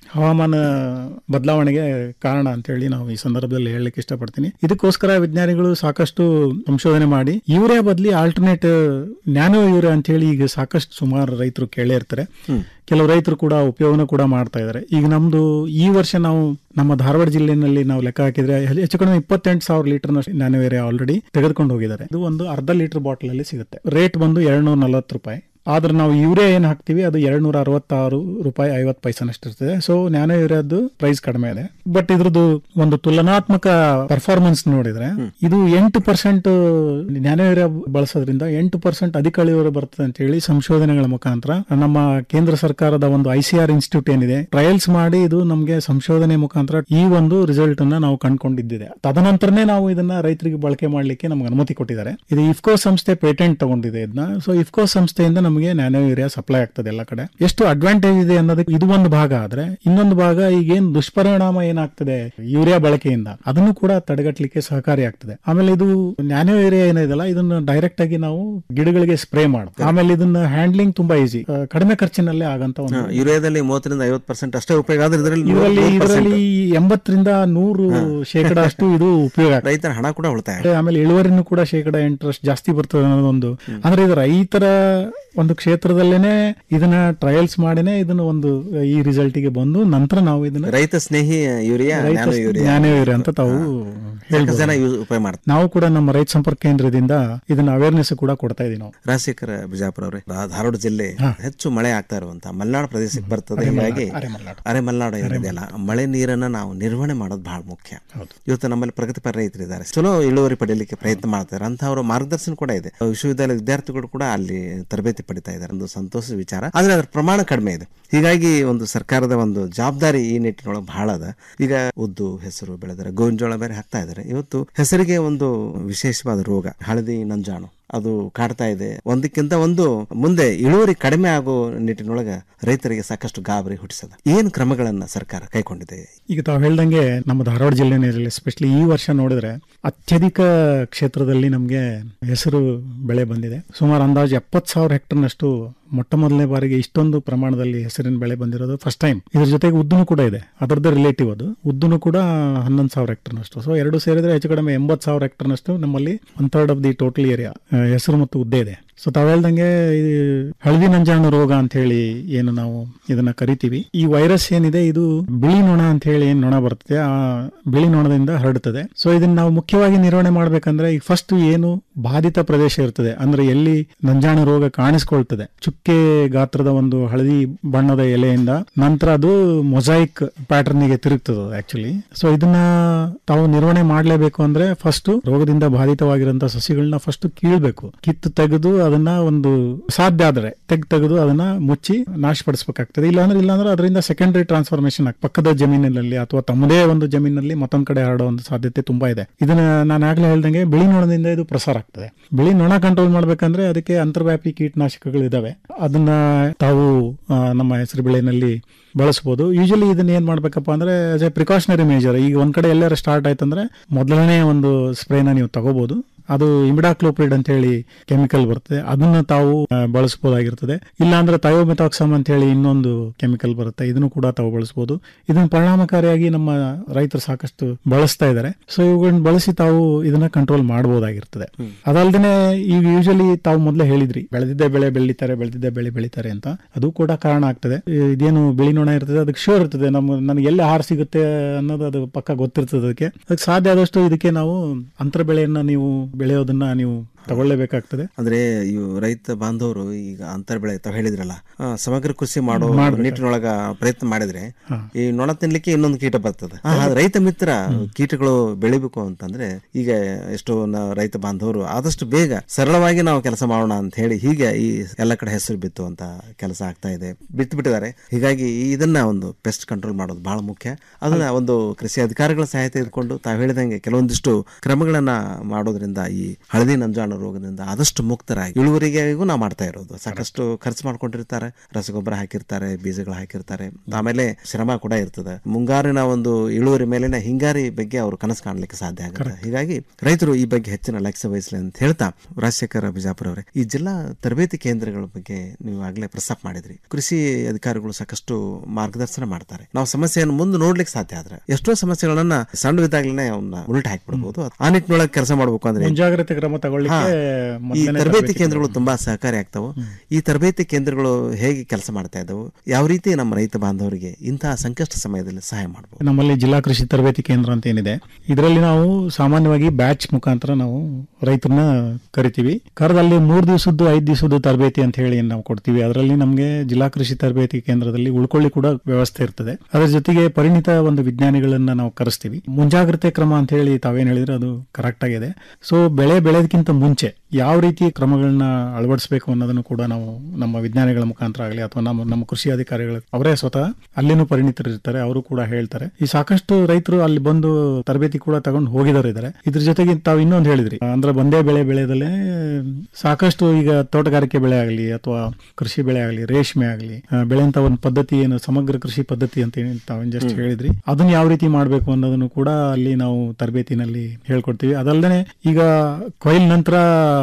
ಹವಾಮಾನ ಬದಲಾವಣೆಗೆ ಕಾರಣ ಅಂತ ಹೇಳಿ ನಾವು ಈ ಸಂದರ್ಭದಲ್ಲಿ ಹೇಳಲಿಕ್ಕೆ ಇಷ್ಟಪಡ್ತೀನಿ ಇದಕ್ಕೋಸ್ಕರ ವಿಜ್ಞಾನಿಗಳು ಸಾಕಷ್ಟು ಸಂಶೋಧನೆ ಮಾಡಿ ಯೂರಿಯಾ ಬದಲಿ ಆಲ್ಟರ್ನೇಟ್ ನ್ಯಾನೋ ಯೂರಿಯಾ ಅಂತ ಹೇಳಿ ಈಗ ಸಾಕಷ್ಟು ಸುಮಾರು ರೈತರು ಕೇಳೇ ಇರ್ತಾರೆ ಕೆಲವು ರೈತರು ಕೂಡ ಉಪಯೋಗನ ಕೂಡ ಮಾಡ್ತಾ ಇದ್ದಾರೆ ಈಗ ನಮ್ದು ಈ ವರ್ಷ ನಾವು ನಮ್ಮ ಧಾರವಾಡ ಜಿಲ್ಲೆಯಲ್ಲಿ ನಾವು ಲೆಕ್ಕ ಹಾಕಿದ್ರೆ ಹೆಚ್ಚು ಕಡಿಮೆ ಇಪ್ಪತ್ತೆಂಟು ಸಾವಿರ ಲೀಟರ್ ನ್ಯಾನೋ ಯೂರಿಯಾ ಆಲ್ರೆಡಿ ತೆಗೆದುಕೊಂಡು ಹೋಗಿದ್ದಾರೆ ಇದು ಒಂದು ಅರ್ಧ ಲೀಟರ್ ಬಾಟಲ್ ಅಲ್ಲಿ ಸಿಗುತ್ತೆ ರೇಟ್ ಬಂದು ಎರಡ್ನೂರ ನಲವತ್ತು ರೂಪಾಯಿ ಆದ್ರೆ ನಾವು ಯೂರಿಯಾ ಏನು ಹಾಕ್ತಿವಿ ಅದು ಎರಡ್ನೂರ ಅರವತ್ತಾರು ರೂಪಾಯಿ ಐವತ್ತು ಪೈಸನಷ್ಟು ಇರ್ತದೆ ಸೊ ನ್ಯಾನೋ ಯೂರಿಯಾದ್ದು ಪ್ರೈಸ್ ಕಡಿಮೆ ಇದೆ ಬಟ್ ಇದ್ರದ್ದು ಒಂದು ತುಲನಾತ್ಮಕ ಪರ್ಫಾರ್ಮೆನ್ಸ್ ನೋಡಿದ್ರೆ ಇದು ಎಂಟು ಪರ್ಸೆಂಟ್ ನ್ಯಾನೋ ಯೂರಿಯಾ ಬಳಸೋದ್ರಿಂದ ಎಂಟು ಪರ್ಸೆಂಟ್ ಅಧಿಕ ಇಳುವರಿ ಬರ್ತದೆ ಅಂತ ಹೇಳಿ ಸಂಶೋಧನೆಗಳ ಮುಖಾಂತರ ನಮ್ಮ ಕೇಂದ್ರ ಸರ್ಕಾರದ ಒಂದು ಐ ಸಿ ಆರ್ ಇನ್ಸ್ಟಿಟ್ಯೂಟ್ ಏನಿದೆ ಟ್ರಯಲ್ಸ್ ಮಾಡಿ ಇದು ನಮಗೆ ಸಂಶೋಧನೆ ಮುಖಾಂತರ ಈ ಒಂದು ರಿಸಲ್ಟ್ ಅನ್ನ ನಾವು ಕಂಡುಕೊಂಡಿದ್ದಿದೆ ತದನಂತರನೇ ನಾವು ಇದನ್ನ ರೈತರಿಗೆ ಬಳಕೆ ಮಾಡಲಿಕ್ಕೆ ನಮ್ಗೆ ಅನುಮತಿ ಕೊಟ್ಟಿದ್ದಾರೆ ಇದು ಇಫ್ಕೋ ಸಂಸ್ಥೆ ಪೇಟೆಂಟ್ ತಗೊಂಡಿದೆ ಇದನ್ನ ಸೊ ಇಫ್ಕೋ ಸಂಸ್ಥೆಯಿಂದ ನಮಗೆ ನ್ಯಾನೋ ಯೂರಿಯಾ ಸಪ್ಲೈ ಆಗ್ತದೆ ಎಲ್ಲ ಕಡೆ ಎಷ್ಟು ಅಡ್ವಾಂಟೇಜ್ ಇದೆ ಅನ್ನೋದಕ್ಕೆ ಇದು ಒಂದು ಭಾಗ ಆದ್ರೆ ಇನ್ನೊಂದು ಭಾಗ ಈಗೇನ್ ದುಷ್ಪರಿಣಾಮ ಏನಾಗ್ತದೆ ಯೂರಿಯಾ ಬಳಕೆಯಿಂದ ಅದನ್ನು ಕೂಡ ತಡೆಗಟ್ಟಲಿಕ್ಕೆ ಸಹಕಾರಿ ಆಗ್ತದೆ ಆಮೇಲೆ ಇದು ನ್ಯಾನೋ ಯೂರಿಯಾ ಏನಿದೆಲ್ಲ ಇದನ್ನ ಡೈರೆಕ್ಟ್ ಆಗಿ ನಾವು ಗಿಡಗಳಿಗೆ ಸ್ಪ್ರೇ ಮಾಡ್ತೀವಿ ಆಮೇಲೆ ಇದನ್ನ ಹ್ಯಾಂಡ್ಲಿಂಗ್ ತುಂಬಾ ಈಸಿ ಕಡಿಮೆ ಖರ್ಚಿನಲ್ಲೇ ಆಗಂತ ಒಂದು ಯೂರಿಯಾದಲ್ಲಿ ಮೂವತ್ತರಿಂದ ಐವತ್ತು ಪರ್ಸೆಂಟ್ ಅಷ್ಟೇ ಉಪಯೋಗ ಆದ್ರೆ ಇದರಲ್ಲಿ ಇದರಲ್ಲಿ ಇದರಲ್ಲಿ ಎಂಬತ್ತರಿಂದ ನೂರು ಶೇಕಡ ಅಷ್ಟು ಇದು ಉಪಯೋಗ ಆಗ್ತದೆ. ರೈತರ ಹಣ ಕೂಡ ಉಳಿತಾಯ ಆಗುತ್ತೆ. ಆಮೇಲೆ ಇಳುವರಿನೂ ಕೂಡ ಶೇಕಡ ಎಂಟರಷ್ಟು ಜಾಸ್ತಿ ಬರ್ತದೆ ಅನ್ನೋದೊಂದು ಅಂದ್ರೆ ಇದು ರೈತರ ಒಂದು ಕ್ಷೇತ್ರದಲ್ಲೇನೆ ಇದನ್ನ ಟ್ರಯಲ್ಸ್ ಮಾಡಿನೇ ಇದನ್ನ ಒಂದು ಈ ರಿಸಲ್ಟ್ ಗೆ ಬಂದು ನಂತರ ನಾವು ಇದನ್ನ ರೈತ ಸ್ನೇಹಿ ಯೂರಿಯಾ ರೈತ ನ್ಯಾನೋ ಯೂರಿಯಾ ಜ್ಞಾನ ಯೂರಿಯಾ ಅಂತ ತಾವು ಸಾಕಷ್ಟು ಜನ ಯೂಸ್ ಉಪಯೋಗ ಮಾಡ್ತಾರೆ ನಾವು ಕೂಡ ನಮ್ಮ ರೈತ ಸಂಪರ್ಕ ಕೇಂದ್ರದಿಂದ ಇದನ್ನ ಅವೇರ್ನೆಸ್ ಕೂಡ ಕೊಡ್ತಾ ಇದೀವಿ ನಾವು ರಾಜಶೇಖರ ಬಿಜಾಪುರ ಅವರೇ ಧಾರವಾಡ ಜಿಲ್ಲೆ ಹೆಚ್ಚು ಮಳೆ ಆಗ್ತಾ ಇರುವಂತ ಮಲೆನಾಡು ಪ್ರದೇಶಕ್ಕೆ ಬರ್ತದೆ ಹೀಗಾಗಿ ಅರೆ ಮಲೆನಾಡು ಏನಿದೆಯಲ್ಲ ಮಳೆ ನೀರನ್ನ ನಾವು ನಿರ್ವಹಣೆ ಮಾಡೋದು ಬಹಳ ಮುಖ್ಯ ಇವತ್ತು ನಮ್ಮಲ್ಲಿ ಪ್ರಗತಿಪರ ರೈತರಿದ್ದಾರೆ ಚಲೋ ಇಳುವರಿ ಪಡೆಯಲಿಕ್ಕೆ ಪ್ರಯತ್ನ ಮಾಡ್ತಾರೆ ಅಂತಹವರ ಮಾರ್ಗದರ್ಶನ ಕೂಡ ಇದೆ ವಿಶ್ವವಿದ್ಯಾಲಯ ವಿದ್ಯಾರ್ಥಿಗಳು ಕೂಡ ಅಲ್ಲಿ ತರಬೇತಿ ಪಡಿತಾ ಇದ್ದಾರೆ ಒಂದು ಸಂತೋಷದ ವಿಚಾರ ಆದ್ರೆ ಅದರ ಪ್ರಮಾಣ ಕಡಿಮೆ ಇದೆ ಹೀಗಾಗಿ ಒಂದು ಸರ್ಕಾರದ ಒಂದು ಜವಾಬ್ದಾರಿ ಈ ನಿಟ್ಟಿನೊಳಗೆ ಬಹಳ ಅದ ಈಗ ಉದ್ದು ಹೆಸರು ಬೆಳೆದರೆ ಗೋವಿನ ಜೋಳ ಬೇರೆ ಹಾಕ್ತಾ ಇದ್ದಾರೆ ಇವತ್ತು ಹೆಸರಿಗೆ ಒಂದು ವಿಶೇಷವಾದ ರೋಗ ಹಳದಿ ನಂಜಾಣು ಅದು ಕಾಡ್ತಾ ಇದೆ ಒಂದಕ್ಕಿಂತ ಒಂದು ಮುಂದೆ ಇಳುವರಿ ಕಡಿಮೆ ಆಗೋ ನಿಟ್ಟಿನೊಳಗೆ ರೈತರಿಗೆ ಸಾಕಷ್ಟು ಗಾಬರಿ ಹುಟ್ಟಿಸದ ಏನ್ ಕ್ರಮಗಳನ್ನ ಸರ್ಕಾರ ಕೈಗೊಂಡಿದೆ ಈಗ ತಾವು ಹೇಳ್ದಂಗೆ ನಮ್ಮ ಧಾರವಾಡ ಜಿಲ್ಲೆನಲ್ಲಿ ಎಸ್ಪೆಷಲಿ ಈ ವರ್ಷ ನೋಡಿದ್ರೆ ಅತ್ಯಧಿಕ ಕ್ಷೇತ್ರದಲ್ಲಿ ನಮಗೆ ಹೆಸರು ಬೆಳೆ ಬಂದಿದೆ ಸುಮಾರು ಅಂದಾಜು ಎಪ್ಪತ್ತು ಸಾವಿರ ಹೆಕ್ಟರ್ನಷ್ಟು ಮೊಟ್ಟ ಮೊದಲನೇ ಬಾರಿಗೆ ಇಷ್ಟೊಂದು ಪ್ರಮಾಣದಲ್ಲಿ ಹೆಸರಿನ ಬೆಳೆ ಬಂದಿರೋದು ಫಸ್ಟ್ ಟೈಮ್ ಇದ್ರ ಜೊತೆಗೆ ಉದ್ದುನು ಕೂಡ ಇದೆ ಅದರದ್ದು ರಿಲೇಟಿವ್ ಅದು ಉದ್ದುನು ಕೂಡ ಹನ್ನೊಂದು ಸಾವಿರ ಹೆಕ್ಟರ್ನಷ್ಟು ಸೊ ಎರಡು ಸೇರಿದ್ರೆ ಹೆಚ್ಚು ಕಡಿಮೆ ಎಂಬತ್ತು ಸಾವಿರ ಹೆಕ್ಟರ್ನಷ್ಟು ನಮ್ಮಲ್ಲಿ one third of the total area ಹೆಸರು ಮತ್ತು ಉದ್ದೆ ಇದೆ ಸೊ ತಾವ್ ಹೇಳ್ದಂಗೆ ಈ ಹಳದಿ ನಂಜಾಣು ರೋಗ ಅಂತ ಹೇಳಿ ಏನು ನಾವು ಇದನ್ನ ಕರಿತೀವಿ ಈ ವೈರಸ್ ಏನಿದೆ ಇದು ಬಿಳಿ ನೊಣ ಅಂತ ಹೇಳಿ ಏನ್ ನೊಣ ಬರ್ತದೆ ಆ ಬಿಳಿ ನೊಣದಿಂದ ಹರಡುತ್ತದೆ ಸೊ ಇದನ್ನ ನಾವು ಮುಖ್ಯವಾಗಿ ನಿರ್ವಹಣೆ ಮಾಡ್ಬೇಕಂದ್ರೆ ಈಗ ಫಸ್ಟ್ ಏನು ಬಾಧಿತ ಪ್ರದೇಶ ಇರ್ತದೆ ಅಂದ್ರೆ ಎಲ್ಲಿ ನಂಜಾಣು ರೋಗ ಕಾಣಿಸ್ಕೊಳ್ತದೆ ಚುಕ್ಕೆ ಗಾತ್ರದ ಒಂದು ಹಳದಿ ಬಣ್ಣದ ಎಲೆಯಿಂದ ನಂತರ ಅದು ಮೊಸೈಕ್ ಪ್ಯಾಟರ್ನ್ ಗೆ ತಿರುಗ್ತದೆ ಆಕ್ಚುಲಿ ಸೊ ಇದನ್ನ ತಾವು ನಿರ್ವಹಣೆ ಮಾಡ್ಲೇಬೇಕು ಅಂದ್ರೆ ಫಸ್ಟ್ ರೋಗದಿಂದ ಬಾಧಿತವಾಗಿರುವಂತಹ ಸಸಿಗಳನ್ನ ಫಸ್ಟ್ ಕೀಳ್ಬೇಕು ಕಿತ್ತು ತೆಗೆದು ಅದನ್ನ ಒಂದು ಸಾಧ್ಯ ಆದ್ರೆ ತೆಗ್ ತೆಗೆದು ಅದನ್ನ ಮುಚ್ಚಿ ನಾಶಪಡಿಸಬೇಕಾಗ್ತದೆ ಇಲ್ಲಾಂದ್ರೆ ಇಲ್ಲಾಂದ್ರೆ ಅದರಿಂದ ಸೆಕೆಂಡರಿ ಟ್ರಾನ್ಸ್ಫಾರ್ಮೇಶನ್ ಪಕ್ಕದ ಜಮೀನಿನಲ್ಲಿ ಅಥವಾ ತಮ್ಮದೇ ಒಂದು ಜಮೀನಿನಲ್ಲಿ ಮತ್ತೊಂದ್ ಕಡೆ ಹರಡೋ ಒಂದು ಸಾಧ್ಯತೆ ತುಂಬಾ ಇದೆ ಇದನ್ನ ನಾನು ಆಗ್ಲೇ ಹೇಳ್ದಂಗೆ ಬಿಳಿ ನೊಣದಿಂದ ಇದು ಪ್ರಸಾರ ಆಗ್ತದೆ ಬಿಳಿ ನೊಣ ಕಂಟ್ರೋಲ್ ಮಾಡ್ಬೇಕಂದ್ರೆ ಅದಕ್ಕೆ ಅಂತರ್ವ್ಯಾಪಿ ಕೀಟನಾಶಕಗಳು ಇದಾವೆ ಅದನ್ನ ತಾವು ಆ, ನಮ್ಮ ಹೆಸರು ಬೆಳೆನಲ್ಲಿ ಬಳಸಬಹುದು ಯೂಶಲಿ ಇದನ್ನ ಏನ್ ಮಾಡ್ಬೇಕಪ್ಪ ಅಂದ್ರೆ ಆಸ್ ಎ ಪ್ರಿಕಾಷನರಿ ಮೇಜರ್ ಈಗ ಒಂದ್ ಕಡೆ ಎಲ್ಲಾರು ಸ್ಟಾರ್ಟ್ ಆಯ್ತಂದ್ರೆ ಮೊದಲನೇ ಒಂದು ಸ್ಪ್ರೇನ ನೀವು ತಗೋಬಹುದು ಅದು ಇಮಿಡಾಕ್ಲೋಪ್ರಿಡ್ ಅಂತ ಹೇಳಿ ಕೆಮಿಕಲ್ ಬರುತ್ತೆ ಅದನ್ನ ತಾವು ಆ, ಬಳಸಬಹುದಾಗಿರ್ತದೆ ಇಲ್ಲಾಂದ್ರೆ ಥಯೋಮೆಥಾಕ್ಸಮ್ ಅಂತ ಹೇಳಿ ಇನ್ನೊಂದು ಕೆಮಿಕಲ್ ಬರುತ್ತೆ ಇದನ್ನು ಕೂಡ ತಾವು ಬಳಸಬಹುದು ಇದನ್ನ ಪರಿಣಾಮಕಾರಿಯಾಗಿ ನಮ್ಮ ರೈತರು ಸಾಕಷ್ಟು ಬಳಸ್ತಾ ಇದ್ದಾರೆ ಸೊ ಇವುಗಳನ್ನ ಬಳಸಿ ತಾವು ಇದನ್ನ ಕಂಟ್ರೋಲ್ ಮಾಡಬಹುದಾಗಿರ್ತದೆ ಅದಲ್ದೇನೆ ಈಗ ಯೂಶಲಿ ತಾವು ಮೊದಲೇ ಹೇಳಿದ್ರಿ ಬೆಳೆದಿದ್ದ ಬೆಳೆ ಬೆಳಿತಾರೆ ಬೆಳೆದಿದ್ದ ಬೆಳೆ ಬೆಳಿತಾರೆ ಅಂತ ಅದು ಕೂಡ ಕಾರಣ ಆಗ್ತದೆ ಈ- ಇದೇನು ಬಿಳಿ ನೊಣ ಇರ್ತದೆ ಅದಕ್ಕೆ ಶೋರ್ ಇರ್ತದೆ ನಮ್ಮ ನನಗೆ ಎಲ್ಲಿ ಆಹಾರ ಸಿಗುತ್ತೆ ಅನ್ನೋದು ಅದು ಪಕ್ಕ ಗೊತ್ತಿರ್ತದೆ ಅದಕ್ಕೆ ಅದಕ್ಕೆ ಸಾಧ್ಯ ಆದಷ್ಟು ಇದಕ್ಕೆ ನಾವು ಅಂತರ ಬೆಳೆಯನ್ನ ನೀವು ಬೆಳೆಯೋದನ್ನ ನೀವು ತಗೊಳ್ಳೇಬೇಕಾಗ್ತದೆ ಅಂದ್ರೆ ಇವು ರೈತ ಬಾಂಧವರು ಈಗ ಅಂತರ್ ಬೆಳೆ ತಾವ್ ಹೇಳಿದ್ರಲ್ಲ ಆ, ಸಮಗ್ರ ಕೃಷಿ ಮಾಡೋ ಮಾಡ್ಬೇಕು. ನಿಟ್ಟಿನೊಳಗ ಪ್ರಯತ್ನ ಮಾಡಿದ್ರೆ ಈ ನೊಣ ತಿನ್ಲಿಕ್ಕೆ ಇನ್ನೊಂದು ಕೀಟ ಬರ್ತದೆ ಆ, ಅದು ರೈತ ಮಿತ್ರ ಕೀಟಗಳು ಬೆಳಿಬೇಕು ಅಂತಂದ್ರೆ ಈಗ ಎಷ್ಟೋ ನ- ರೈತ ಬಾಂಧವರು ಆದಷ್ಟು ಬೇಗ ಸರಳವಾಗಿ ನಾವು ಕೆಲಸ ಮಾಡೋಣ ಅಂತ ಹೇಳಿ ಹೀಗೆ ಈ ಎಲ್ಲ ಕಡೆ ಹೆಸರು ಬಿತ್ತು ಅಂತ ಕೆಲಸ ಆಗ್ತಾ ಇದೆ ಬಿತ್ತು ಬಿಟ್ಟಿದ್ದಾರೆ ಹೀಗಾಗಿ ಇದನ್ನ ಒಂದು ಪೆಸ್ಟ್ ಕಂಟ್ರೋಲ್ ಮಾಡೋದು ಬಹಳ ಮುಖ್ಯ ಅದನ್ನ ಒಂದು ಕೃಷಿ ಅಧಿಕಾರಿಗಳ ಸಹಾಯ ತೆಗೆದುಕೊಂಡು ತಾವು ಹೇಳಿದಂಗೆ ಕೆಲವೊಂದಿಷ್ಟು ಕ್ರಮಗಳನ್ನ ಮಾಡೋದ್ರಿಂದ ಈ ಹಳದಿ ನಂಜಾಣು ನೊಂಜಾಣ ರೋಗದಿಂದ ಆದಷ್ಟು ಮುಕ್ತರಾಗಿ ಇಳುವರಿಗೆಗೂ ನಾವು ಮಾಡ್ತಾ ಇರೋದು ಸಾಕಷ್ಟು ಖರ್ಚು ಮಾಡ್ಕೊಂಡಿರ್ತಾರೆ ರಸಗೊಬ್ಬರ ಹಾಕಿರ್ತಾರೆ ಬೀಜಗಳು ಹಾಕಿರ್ತಾರೆ ಆಮೇಲೆ ಶ್ರಮ ಕೂಡ ಇರ್ತದೆ ಮುಂಗಾರಿನ ಒಂದು ಇಳುವರಿ ಮೇಲಿನ ಹಿಂಗಾರಿ ಬಗ್ಗೆ ಅವರು ಕನಸು ಕಾಣಲಿಕ್ಕೆ ಸಾಧ್ಯ ಆಗುತ್ತೆ ಹೀಗಾಗಿ ರೈತರು ಈ ಬಗ್ಗೆ ಹೆಚ್ಚಿನ ಲಕ್ಷ್ಯ ವಹಿಸಲಿ ಅಂತ ಹೇಳ್ತಾ ರಾಜಶೇಖರ ಬಿಜಾಪುರ ಅವರೇ ಈ ಜಿಲ್ಲಾ ತರಬೇತಿ ಕೇಂದ್ರಗಳ ಬಗ್ಗೆ ನೀವು ಆಗ್ಲೇ ಪ್ರಸ್ತಾಪ ಮಾಡಿದ್ರಿ ಕೃಷಿ ಅಧಿಕಾರಿಗಳು ಸಾಕಷ್ಟು ಮಾರ್ಗದರ್ಶನ ಮಾಡ್ತಾರೆ ನಾವು ಸಮಸ್ಯೆಯನ್ನು ಮುಂದೆ ನೋಡ್ಲಿಕ್ಕೆ ಸಾಧ್ಯ ಆದ್ರೆ ಎಷ್ಟೋ ಸಮಸ್ಯೆಗಳನ್ನ ಸಣ್ಣವಿದ್ದಾಗಲೇ ಅವನ್ನ ಉಲ್ಟ ಹಾಕ್ಬಿಡ್ಬೋದು ಆ ನಿಟ್ಟಿನೊಳಗೆ ಕೆಲಸ ಮಾಡ್ಬೇಕು ಅಂದ್ರೆ ಮುಂಜಾಗ್ರತೆ ಕ್ರಮ ತಗೊಳ್ಳಿಕ್ಕೆ ಹಾ. ಈ ಮೊದಲನೇ ತರಬೇತಿ ತರಬೇತಿ ಕೇಂದ್ರಗಳು ತುಂಬಾ ಸಹಕಾರಿ ಆಗ್ತಾವು ಈ ತರಬೇತಿ ಕೇಂದ್ರಗಳು ಹೇಗೆ ಕೆಲಸ ಮಾಡ್ತಾ ಇದ್ದಾವು ಯಾವ ರೀತಿ ನಮ್ಮ ರೈತ ಬಾಂಧವರಿಗೆ ಇಂತಹ ಸಂಕಷ್ಟ ಸಮಯದಲ್ಲಿ ಸಹಾಯ ಮಾಡಬಹುದು ನಮ್ಮಲ್ಲಿ ಜಿಲ್ಲಾ ಕೃಷಿ ತರಬೇತಿ ಕೇಂದ್ರ ಅಂತ ಏನಿದೆ ಇದರಲ್ಲಿ ನಾವು ಸಾಮಾನ್ಯವಾಗಿ ಬ್ಯಾಚ್ ಮುಖಾಂತರ ನಾವು ರೈತರನ್ನ ಕರಿತೀವಿ ಕರೆದಲ್ಲಿ ಮೂರ್ ದಿವಸದ್ದು ಐದ್ ದಿವಸದ್ದು ತರಬೇತಿ ಅಂತ ಹೇಳಿ ನಾವು ಕೊಡ್ತೀವಿ ಅದರಲ್ಲಿ ನಮಗೆ ಜಿಲ್ಲಾ ಕೃಷಿ ತರಬೇತಿ ಕೇಂದ್ರದಲ್ಲಿ ಉಳ್ಕೊಳ್ಳಿ ಕೂಡ ವ್ಯವಸ್ಥೆ ಇರ್ತದೆ ಅದರ ಜೊತೆಗೆ ಪರಿಣಿತ ಒಂದು ವಿಜ್ಞಾನಿಗಳನ್ನ ನಾವು ಕರೆಸ್ತೀವಿ ಮುಂಜಾಗ್ರತೆ ಕ್ರಮ ಅಂತ ಹೇಳಿ ತಾವೇನ್ ಹೇಳಿದ್ರೆ ಅದು ಕರೆಕ್ಟ್ ಆಗಿದೆ ಸೊ ಬೆಳೆ ಬೆಳೆದಕ್ಕಿಂತ ಮುಂಚೆ ಯಾವ ರೀತಿ ಕ್ರಮಗಳನ್ನ ಅಳವಡಿಸಬೇಕು ಅನ್ನೋದನ್ನು ಕೂಡ ನಾವು ನಮ್ಮ ವಿಜ್ಞಾನಿಗಳ ಮುಖಾಂತರ ಆಗಲಿ ಅಥವಾ ನಮ್ಮ ನಮ್ಮ ಕೃಷಿ ಅಧಿಕಾರಿಗಳು ಅವರೇ ಸ್ವತಃ ಅಲ್ಲಿನೂ ಪರಿಣಿತರು ಇರ್ತಾರೆ ಅವರು ಕೂಡ ಹೇಳ್ತಾರೆ ಈ ಸಾಕಷ್ಟು ರೈತರು ಅಲ್ಲಿ ಬಂದು ತರಬೇತಿ ಕೂಡ ತಗೊಂಡು ಹೋಗಿದವರು ಇದ್ದಾರೆ ಇದ್ರ ಜೊತೆಗೆ ತಾವು ಇನ್ನೊಂದು ಹೇಳಿದ್ರಿ ಅಂದ್ರೆ ಒಂದೇ ಬೆಳೆ ಬೆಳೆದಲ್ಲೇ ಸಾಕಷ್ಟು ಈಗ ತೋಟಗಾರಿಕೆ ಬೆಳೆ ಆಗಲಿ ಅಥವಾ ಕೃಷಿ ಬೆಳೆ ಆಗಲಿ ರೇಷ್ಮೆ ಆಗಲಿ ಬೆಳೆಂತ ಒಂದು ಪದ್ಧತಿ ಏನು ಸಮಗ್ರ ಕೃಷಿ ಪದ್ಧತಿ ಅಂತ ಏನು ತಾವು ಜಸ್ಟ್ ಹ್ಮ್. ಹೇಳಿದ್ರಿ ಅದನ್ನ ಯಾವ ರೀತಿ ಮಾಡಬೇಕು ಅನ್ನೋದನ್ನು ಕೂಡ ಅಲ್ಲಿ ನಾವು ತರಬೇತಿನಲ್ಲಿ ಹೇಳ್ಕೊಡ್ತೀವಿ ಅದಲ್ಲದೆ ಈಗ ಕೊಯ್ಲ್ ನಂತರ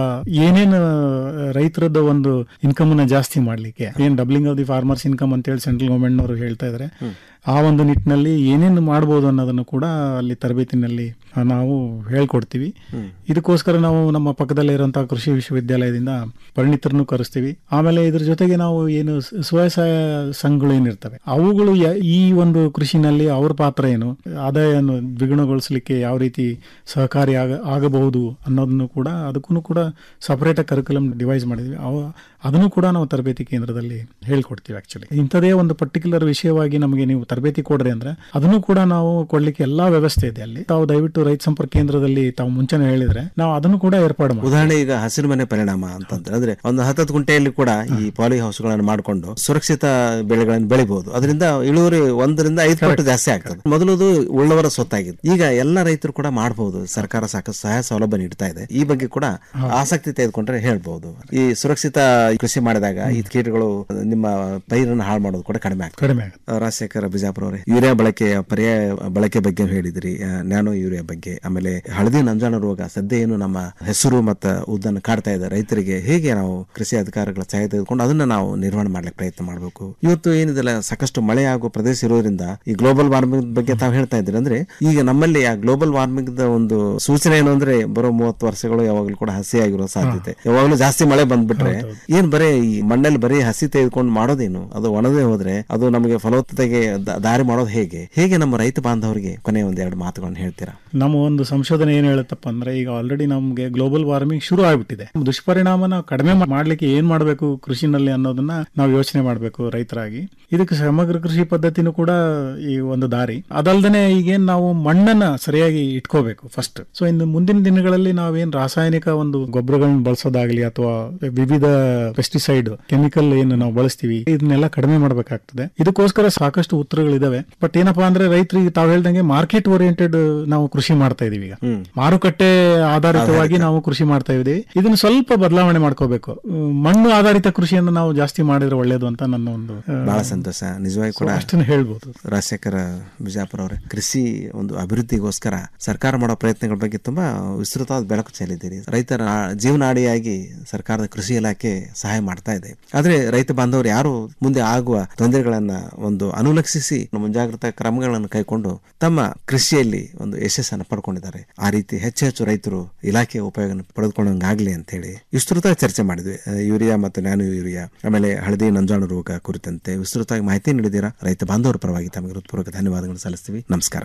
ಏನೇನು ರೈತರದ್ದು ಒಂದು ಇನ್ಕಮ್ ನ ಜಾಸ್ತಿ ಮಾಡ್ಲಿಕ್ಕೆ ಏನ್ doubling of the farmers income ಅಂತ ಹೇಳಿ ಸೆಂಟ್ರಲ್ ಗವರ್ಮೆಂಟ್ ನವರು ಹೇಳ್ತಾ ಇದ್ದಾರೆ ಆ ಒಂದು ನಿಟ್ಟಿನಲ್ಲಿ ಏನೇನು ಮಾಡ್ಬೋದು ಅನ್ನೋದನ್ನು ಕೂಡ ಅಲ್ಲಿ ತರಬೇತಿನಲ್ಲಿ ನಾವು ಹೇಳ್ಕೊಡ್ತೀವಿ ಇದಕ್ಕೋಸ್ಕರ ನಾವು ನಮ್ಮ ಪಕ್ಕದಲ್ಲೇ ಇರುವಂತಹ ಕೃಷಿ ವಿಶ್ವವಿದ್ಯಾಲಯದಿಂದ ಪರಿಣಿತರನ್ನು ಕರೆಸ್ತೀವಿ ಆಮೇಲೆ ಇದ್ರ ಜೊತೆಗೆ ನಾವು ಏನು ಸ್- ಸ್ವಯಂ ಸಹಾಯ ಸಂಘಗಳು ಏನಿರ್ತವೆ ಅವುಗಳು ಯ- ಈ ಒಂದು ಕೃಷಿನಲ್ಲಿ ಅವ್ರ ಪಾತ್ರ ಏನು ಆದಾಯವನ್ನು ದ್ವಿಗುಣಗೊಳಿಸಲಿಕ್ಕೆ ಯಾವ ರೀತಿ ಸಹಕಾರಿ ಆಗ ಆಗಬಹುದು ಅನ್ನೋದನ್ನು ಕೂಡ ಅದಕ್ಕೂ ಕೂಡ ಸಪರೇಟ್ ಕರಿಕ್ಯುಲಮ್ ಡಿವೈಸ್ ಮಾಡಿದ್ವಿ ಅವ ಅದನ್ನು ಕೂಡ ನಾವು ತರಬೇತಿ ಕೇಂದ್ರದಲ್ಲಿ ಹೇಳ್ಕೊಡ್ತೀವಿ ಆಕ್ಚುಲಿ ಇಂಥದೇ ಒಂದು ಪರ್ಟಿಕ್ಯುಲರ್ ವಿಷಯವಾಗಿ ನಮಗೆ ನೀವು ತರಬೇತಿ ಕೊಡ್ರಿ ಅಂದ್ರೆ ಅದನ್ನು ಕೂಡ ನಾವು ಕೊಡ್ಲಿಕ್ಕೆ ಎಲ್ಲಾ ವ್ಯವಸ್ಥೆ ಇದೆ ಅಲ್ಲಿ ತಾವು ದಯವಿಟ್ಟು ರೈತ ಸಂಪರ್ಕ ಕೇಂದ್ರದಲ್ಲಿ ತಾವು ಮುಂಚೆನೆ ಹೇಳಿದ್ರೆ ನಾವು ಅದನ್ನು ಕೂಡ ಏರ್ಪಾಡು ಮಾಡಿ ಉದಾಹರಣೆ ಈಗ ಹಸಿರು ಮನೆ ಪರಿಣಾಮ ಅಂತಂದ್ರೆ ಅಂದ್ರೆ ಒಂದು ಹತ್ತತ್ತು ಗುಂಟೆಯಲ್ಲಿ ಕೂಡ ಈ ಪಾಲಿ ಹೌಸ್ಗಳನ್ನು ಮಾಡಿಕೊಂಡು ಸುರಕ್ಷಿತ ಬೆಳೆಗಳನ್ನು ಬೆಳಿಬಹುದು ಅದರಿಂದ ಇಳುವರಿ ಒಂದರಿಂದ ಐದು ಪಟ್ಟು ಜಾಸ್ತಿ ಆಗ್ತದೆ ಮೊದಲದು ಉಳ್ಳವರ ಸ್ವತ್ತಾಗಿದೆ ಈಗ ಎಲ್ಲ ರೈತರು ಕೂಡ ಮಾಡಬಹುದು ಸರ್ಕಾರ ಸಾಕಷ್ಟು ಸಹಾಯ ಸೌಲಭ್ಯ ನೀಡ್ತಾ ಇದೆ ಈ ಬಗ್ಗೆ ಕೂಡ ಆಸಕ್ತಿ ತೆಗೆದುಕೊಂಡ್ರೆ ಹೇಳ್ಬಹುದು ಈ ಸುರಕ್ಷಿತ ಕೃಷಿ ಮಾಡಿದಾಗ ಈ ಕೀಟಗಳು ನಿಮ್ಮ ಪೈರನ್ನು ಹಾಳು ಮಾಡೋದು ಕೂಡ ಕಡಿಮೆ ಆಗ್ತದೆ ಕಡಿಮೆ ಆ, ರಾಜಶೇಖರ ಬಿಜಾಪುರ ಅವರೇ ಯೂರಿಯಾ ಬಳಕೆಯ ಪರ್ಯಾಯ ಬಳಕೆ ಬಗ್ಗೆ ಹೇಳಿದ್ರಿ ಆ, ನ್ಯಾನೋ ಯೂರಿಯಾ ಬಗ್ಗೆ ಆಮೇಲೆ ಹಳದಿ ನಂಜಾಣ ರೋಗ ಸದ್ಯ ಏನು ನಮ್ಮ ಹೆಸರು ಮತ್ತು ಉದ್ದನ್ನು ಕಾಡ್ತಾ ಇದೆ ರೈತರಿಗೆ ಹೇಗೆ ನಾವು ಕೃಷಿ ಅಧಿಕಾರಿಗಳ ಸಹಾಯ ತೆಗೆದುಕೊಂಡು ಅದನ್ನ ನಾವು ನಿರ್ವಹಣೆ ಮಾಡ್ಲಿಕ್ಕೆ ಪ್ರಯತ್ನ ಮಾಡಬೇಕು ಇವತ್ತು ಏನಿದೆಲ್ಲ ಸಾಕಷ್ಟು ಮಳೆ ಆಗುವ ಪ್ರದೇಶ ಇರೋದ್ರಿಂದ ಈ ಗ್ಲೋಬಲ್ ವಾರ್ಮಿಂಗ್ ಬಗ್ಗೆ ತಾವು ಹೇಳ್ತಾ ಇದ್ರಿ ಅಂದ್ರೆ ಈಗ ನಮ್ಮಲ್ಲಿ ಆ ಗ್ಲೋಬಲ್ ವಾರ್ಮಿಂಗ್ ಒಂದು ಸೂಚನೆ ಏನು ಅಂದ್ರೆ ಬರೋ ಮೂವತ್ತು ವರ್ಷಗಳು ಯಾವಾಗಲೂ ಕೂಡ ಹಸಿ ಆಗಿರೋ ಸಾಧ್ಯತೆ ಯಾವಾಗಲೂ ಜಾಸ್ತಿ ಮಳೆ ಬಂದ್ಬಿಟ್ರೆ ಏನ್ ಬರೇ ಈ ಮಣ್ಣಲ್ಲಿ ಬರೀ ಹಸಿ ತೆಗೆದುಕೊಂಡು ಮಾಡೋದೇನು ಅದು ಒಣದೇ ಹೋದ್ರೆ ಅದು ನಮಗೆ ಫಲವತ್ತತೆಗೆ ದ- ದಾರಿ ಮಾಡೋದು ಹೇಗೆ ಹೇಗೆ ನಮ್ಮ ರೈತ ಬಾಂಧವರಿಗೆ ಕೊನೆ ಒಂದ್ ಎರಡು ಮಾತುಗಳನ್ನು ಹೇಳ್ತೀರಾ ನಮ್ಮ ಒಂದು ಸಂಶೋಧನೆ ಏನ್ ಹೇಳುತ್ತಪ್ಪ ಅಂದ್ರೆ ಈಗ ಆಲ್ರೆಡಿ ನಮಗೆ ಗ್ಲೋಬಲ್ ವಾರ್ಮಿಂಗ್ ಶುರು ಆಗ್ಬಿಟ್ಟಿದೆ ದುಷ್ಪರಿಣಾಮನ ಕಡಿಮೆ ಮಾ- ಮಾಡ್ಲಿಕ್ಕೆ ಏನ್ ಮಾಡಬೇಕು ಕೃಷಿನಲ್ಲಿ ಅನ್ನೋದನ್ನ ನಾವು ಯೋಚನೆ ಮಾಡಬೇಕು ರೈತರಾಗಿ ಇದಕ್ಕೆ ಸಮಗ್ರ ಕೃಷಿ ಪದ್ಧತಿನೂ ಕೂಡ ಈ ಒಂದು ದಾರಿ ಅದಲ್ದೇನೆ ಈಗೇನ್ ನಾವು ಮಣ್ಣನ್ನ ಸರಿಯಾಗಿ ಇಟ್ಕೋಬೇಕು ಫಸ್ಟ್ ಸೊ ಇನ್ನು ಮುಂದಿನ ದಿನಗಳಲ್ಲಿ ನಾವೇನ್ ರಾಸಾಯನಿಕ ಒಂದು ಗೊಬ್ಬರಗಳನ್ನ ಬಳಸೋದಾಗ್ಲಿ ಅಥವಾ ವಿವಿಧ ಪೆಸ್ಟಿಸೈಡ್ ಕೆಮಿಕಲ್ ಏನು ನಾವು ಬಳಸ್ತೀವಿ ಇದನ್ನೆಲ್ಲ ಕಡಿಮೆ ಮಾಡಬೇಕಾಗ್ತದೆ ಇದಕ್ಕೋಸ್ಕರ ಸಾಕಷ್ಟು ಉತ್ತರಗಳಿದಾವೆ ಬಟ್ ಏನಪ್ಪಾ ಅಂದ್ರೆ ರೈತರಿಗೆ ತಾವ್ ಹೇಳ್ದಂಗೆ ಮಾರ್ಕೆಟ್ ಓರಿಯೆಂಟೆಡ್ ನಾವು ಕೃಷಿ ಮಾಡ್ತಾ ಇದೀವಿ ಈಗ ಮಾರುಕಟ್ಟೆ ಆಧಾರಿತವಾಗಿ ನಾವು ಕೃಷಿ ಮಾಡ್ತಾ ಇದೀವಿ ಇದನ್ನ ಸ್ವಲ್ಪ ಬದಲಾವಣೆ ಮಾಡ್ಕೋಬೇಕು ಹ್ಮ್, ಮಣ್ಣು ಆಧಾರಿತ ಕೃಷಿಯನ್ನು ನಾವು ಜಾಸ್ತಿ ಮಾಡಿದ್ರೆ ಒಳ್ಳೇದು ಅಂತ ನನ್ನ ಒಂದು ಆ, ಬಹಳ ಸಂತೋಷ ನಿಜವಾಗಿ ಕೂಡ So, ಅಷ್ಟನ್ನ ಹೇಳ್ಬೋದು ರಾಜಶೇಖರ ಬಿಜಾಪುರ ಅವರೇ ಕೃಷಿ ಒಂದು ಅಭಿವೃದ್ಧಿಗೋಸ್ಕರ ಸರ್ಕಾರ ಮಾಡೋ ಪ್ರಯತ್ನಗಳ ಬಗ್ಗೆ ತುಂಬಾ ವಿಸ್ತೃತವಾದ ಬೆಳಕು ಚೆಲ್ಲಿದ್ದೀರಿ ರೈತರ ಆ- ಜೀವನಾಡಿಯಾಗಿ ಸರ್ಕಾರದ ಕೃಷಿ ಇಲಾಖೆ ಸಹಾಯ ಮಾಡ್ತಾ ಇದೆ ಆದ್ರೆ ರೈತ ಬಾಂಧವರು ಯಾರು ಮುಂದೆ ಆಗುವ ತೊಂದರೆಗಳನ್ನ ಒಂದು ಅನುಲಕ್ಷಿಸಿ ಮುಂಜಾಗ್ರತಾ ಕ್ರಮಗಳನ್ನು ಕೈಕೊಂಡು ತಮ್ಮ ಕೃಷಿಯಲ್ಲಿ ಒಂದು ಯಶಸ್ಸನ್ನು ಪಡ್ಕೊಂಡಿದ್ದಾರೆ ಆ ರೀತಿ ಹೆಚ್ಚು ಹೆಚ್ಚು ರೈತರು ಇಲಾಖೆಯ ಉಪಯೋಗ ಪಡೆದುಕೊಂಡಂಗಾಗ್ಲಿ ಅಂತ ಹೇಳಿ ವಿಸ್ತೃತ ಚರ್ಚೆ ಮಾಡಿದ್ವಿ ಆ, ಯೂರಿಯಾ ಮತ್ತು ನ್ಯಾನೋ ಯೂರಿಯಾ ಆಮೇಲೆ ಹಳದಿ ನಂಜಾಣು ರೋಗ ಕುರಿತಂತೆ ವಿಸ್ತೃತವಾಗಿ ಮಾಹಿತಿ ನೀಡಿದ್ದೀರಾ ರೈತ ಬಾಂಧವರ ಪರವಾಗಿ ತಮಗೆ ಹೃತ್ಪೂರ್ವಕ ಧನ್ಯವಾದಗಳು ಸಲ್ಲಿಸ್ತೀವಿ ನಮಸ್ಕಾರ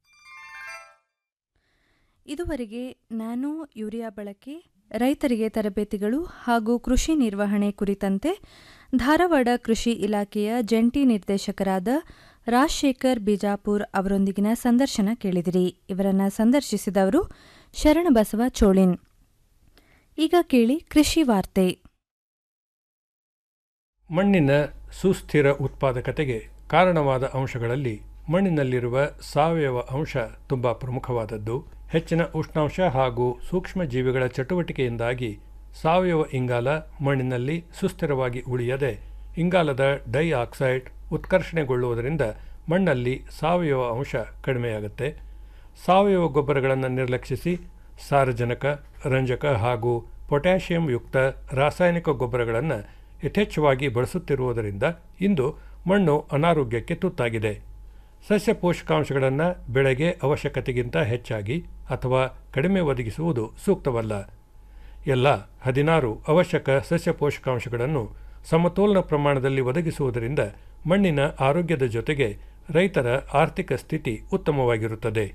ಇದುವರೆಗೆ ನ್ಯಾನೋ ಯೂರಿಯಾ ಬಳಕೆ ರೈತರಿಗೆ ತರಬೇತಿಗಳು ಹಾಗೂ ಕೃಷಿ ನಿರ್ವಹಣೆ ಕುರಿತಂತೆ ಧಾರವಾಡ ಕೃಷಿ ಇಲಾಖೆಯ ಜಂಟಿ ನಿರ್ದೇಶಕರಾದ ರಾಜಶೇಖರ್ ಬಿಜಾಪುರ್ ಅವರೊಂದಿಗಿನ ಸಂದರ್ಶನ ಕೇಳಿದಿರಿ ಇವರನ್ನ ಸಂದರ್ಶಿಸಿದವರು ಶರಣಬಸವ ಚೋಳಿನ್ ಈಗ ಕೇಳಿ ಕೃಷಿ ವಾರ್ತೆ ಮಣ್ಣಿನ ಸುಸ್ಥಿರ ಉತ್ಪಾದಕತೆಗೆ ಕಾರಣವಾದ ಅಂಶಗಳಲ್ಲಿ ಮಣ್ಣಿನಲ್ಲಿರುವ ಸಾವಯವ ಅಂಶ ತುಂಬ ಪ್ರಮುಖವಾದದ್ದು ಹೆಚ್ಚಿನ ಉಷ್ಣಾಂಶ ಹಾಗೂ ಸೂಕ್ಷ್ಮ ಜೀವಿಗಳ ಚಟುವಟಿಕೆಯಿಂದಾಗಿ ಸಾವಯವ ಇಂಗಾಲ ಮಣ್ಣಿನಲ್ಲಿ ಸುಸ್ಥಿರವಾಗಿ ಉಳಿಯದೆ ಇಂಗಾಲದ ಡೈ ಆಕ್ಸೈಡ್ ಉತ್ಕರ್ಷಣೆಗೊಳ್ಳುವುದರಿಂದ ಮಣ್ಣಲ್ಲಿ ಸಾವಯವ ಅಂಶ ಕಡಿಮೆಯಾಗುತ್ತೆ ಸಾವಯವ ಗೊಬ್ಬರಗಳನ್ನು ನಿರ್ಲಕ್ಷಿಸಿ ಸಾರಜನಕ ರಂಜಕ ಹಾಗೂ ಪೊಟ್ಯಾಷಿಯಂ ಯುಕ್ತ ರಾಸಾಯನಿಕ ಗೊಬ್ಬರಗಳನ್ನು ಯಥೇಚ್ಛವಾಗಿ ಬಳಸುತ್ತಿರುವುದರಿಂದ ಇಂದು ಮಣ್ಣು ಅನಾರೋಗ್ಯಕ್ಕೆ ತುತ್ತಾಗಿದೆ ಸಸ್ಯ ಪೋಷಕಾಂಶಗಳನ್ನು ಬೆಳೆಗೆ ಅವಶ್ಯಕತೆಗಿಂತ ಹೆಚ್ಚಾಗಿ ಅಥವಾ ಕಡಿಮೆ ಒದಗಿಸುವುದು ಸೂಕ್ತವಲ್ಲ ಎಲ್ಲ ಹದಿನಾರು ಅವಶ್ಯಕ ಸಸ್ಯ ಪೋಷಕಾಂಶಗಳನ್ನು ಸಮತೋಲನ ಪ್ರಮಾಣದಲ್ಲಿ ಒದಗಿಸುವುದರಿಂದ ಮಣ್ಣಿನ ಆರೋಗ್ಯದ ಜೊತೆಗೆ ರೈತರ ಆರ್ಥಿಕ ಸ್ಥಿತಿ ಉತ್ತಮವಾಗಿರುತ್ತದೆ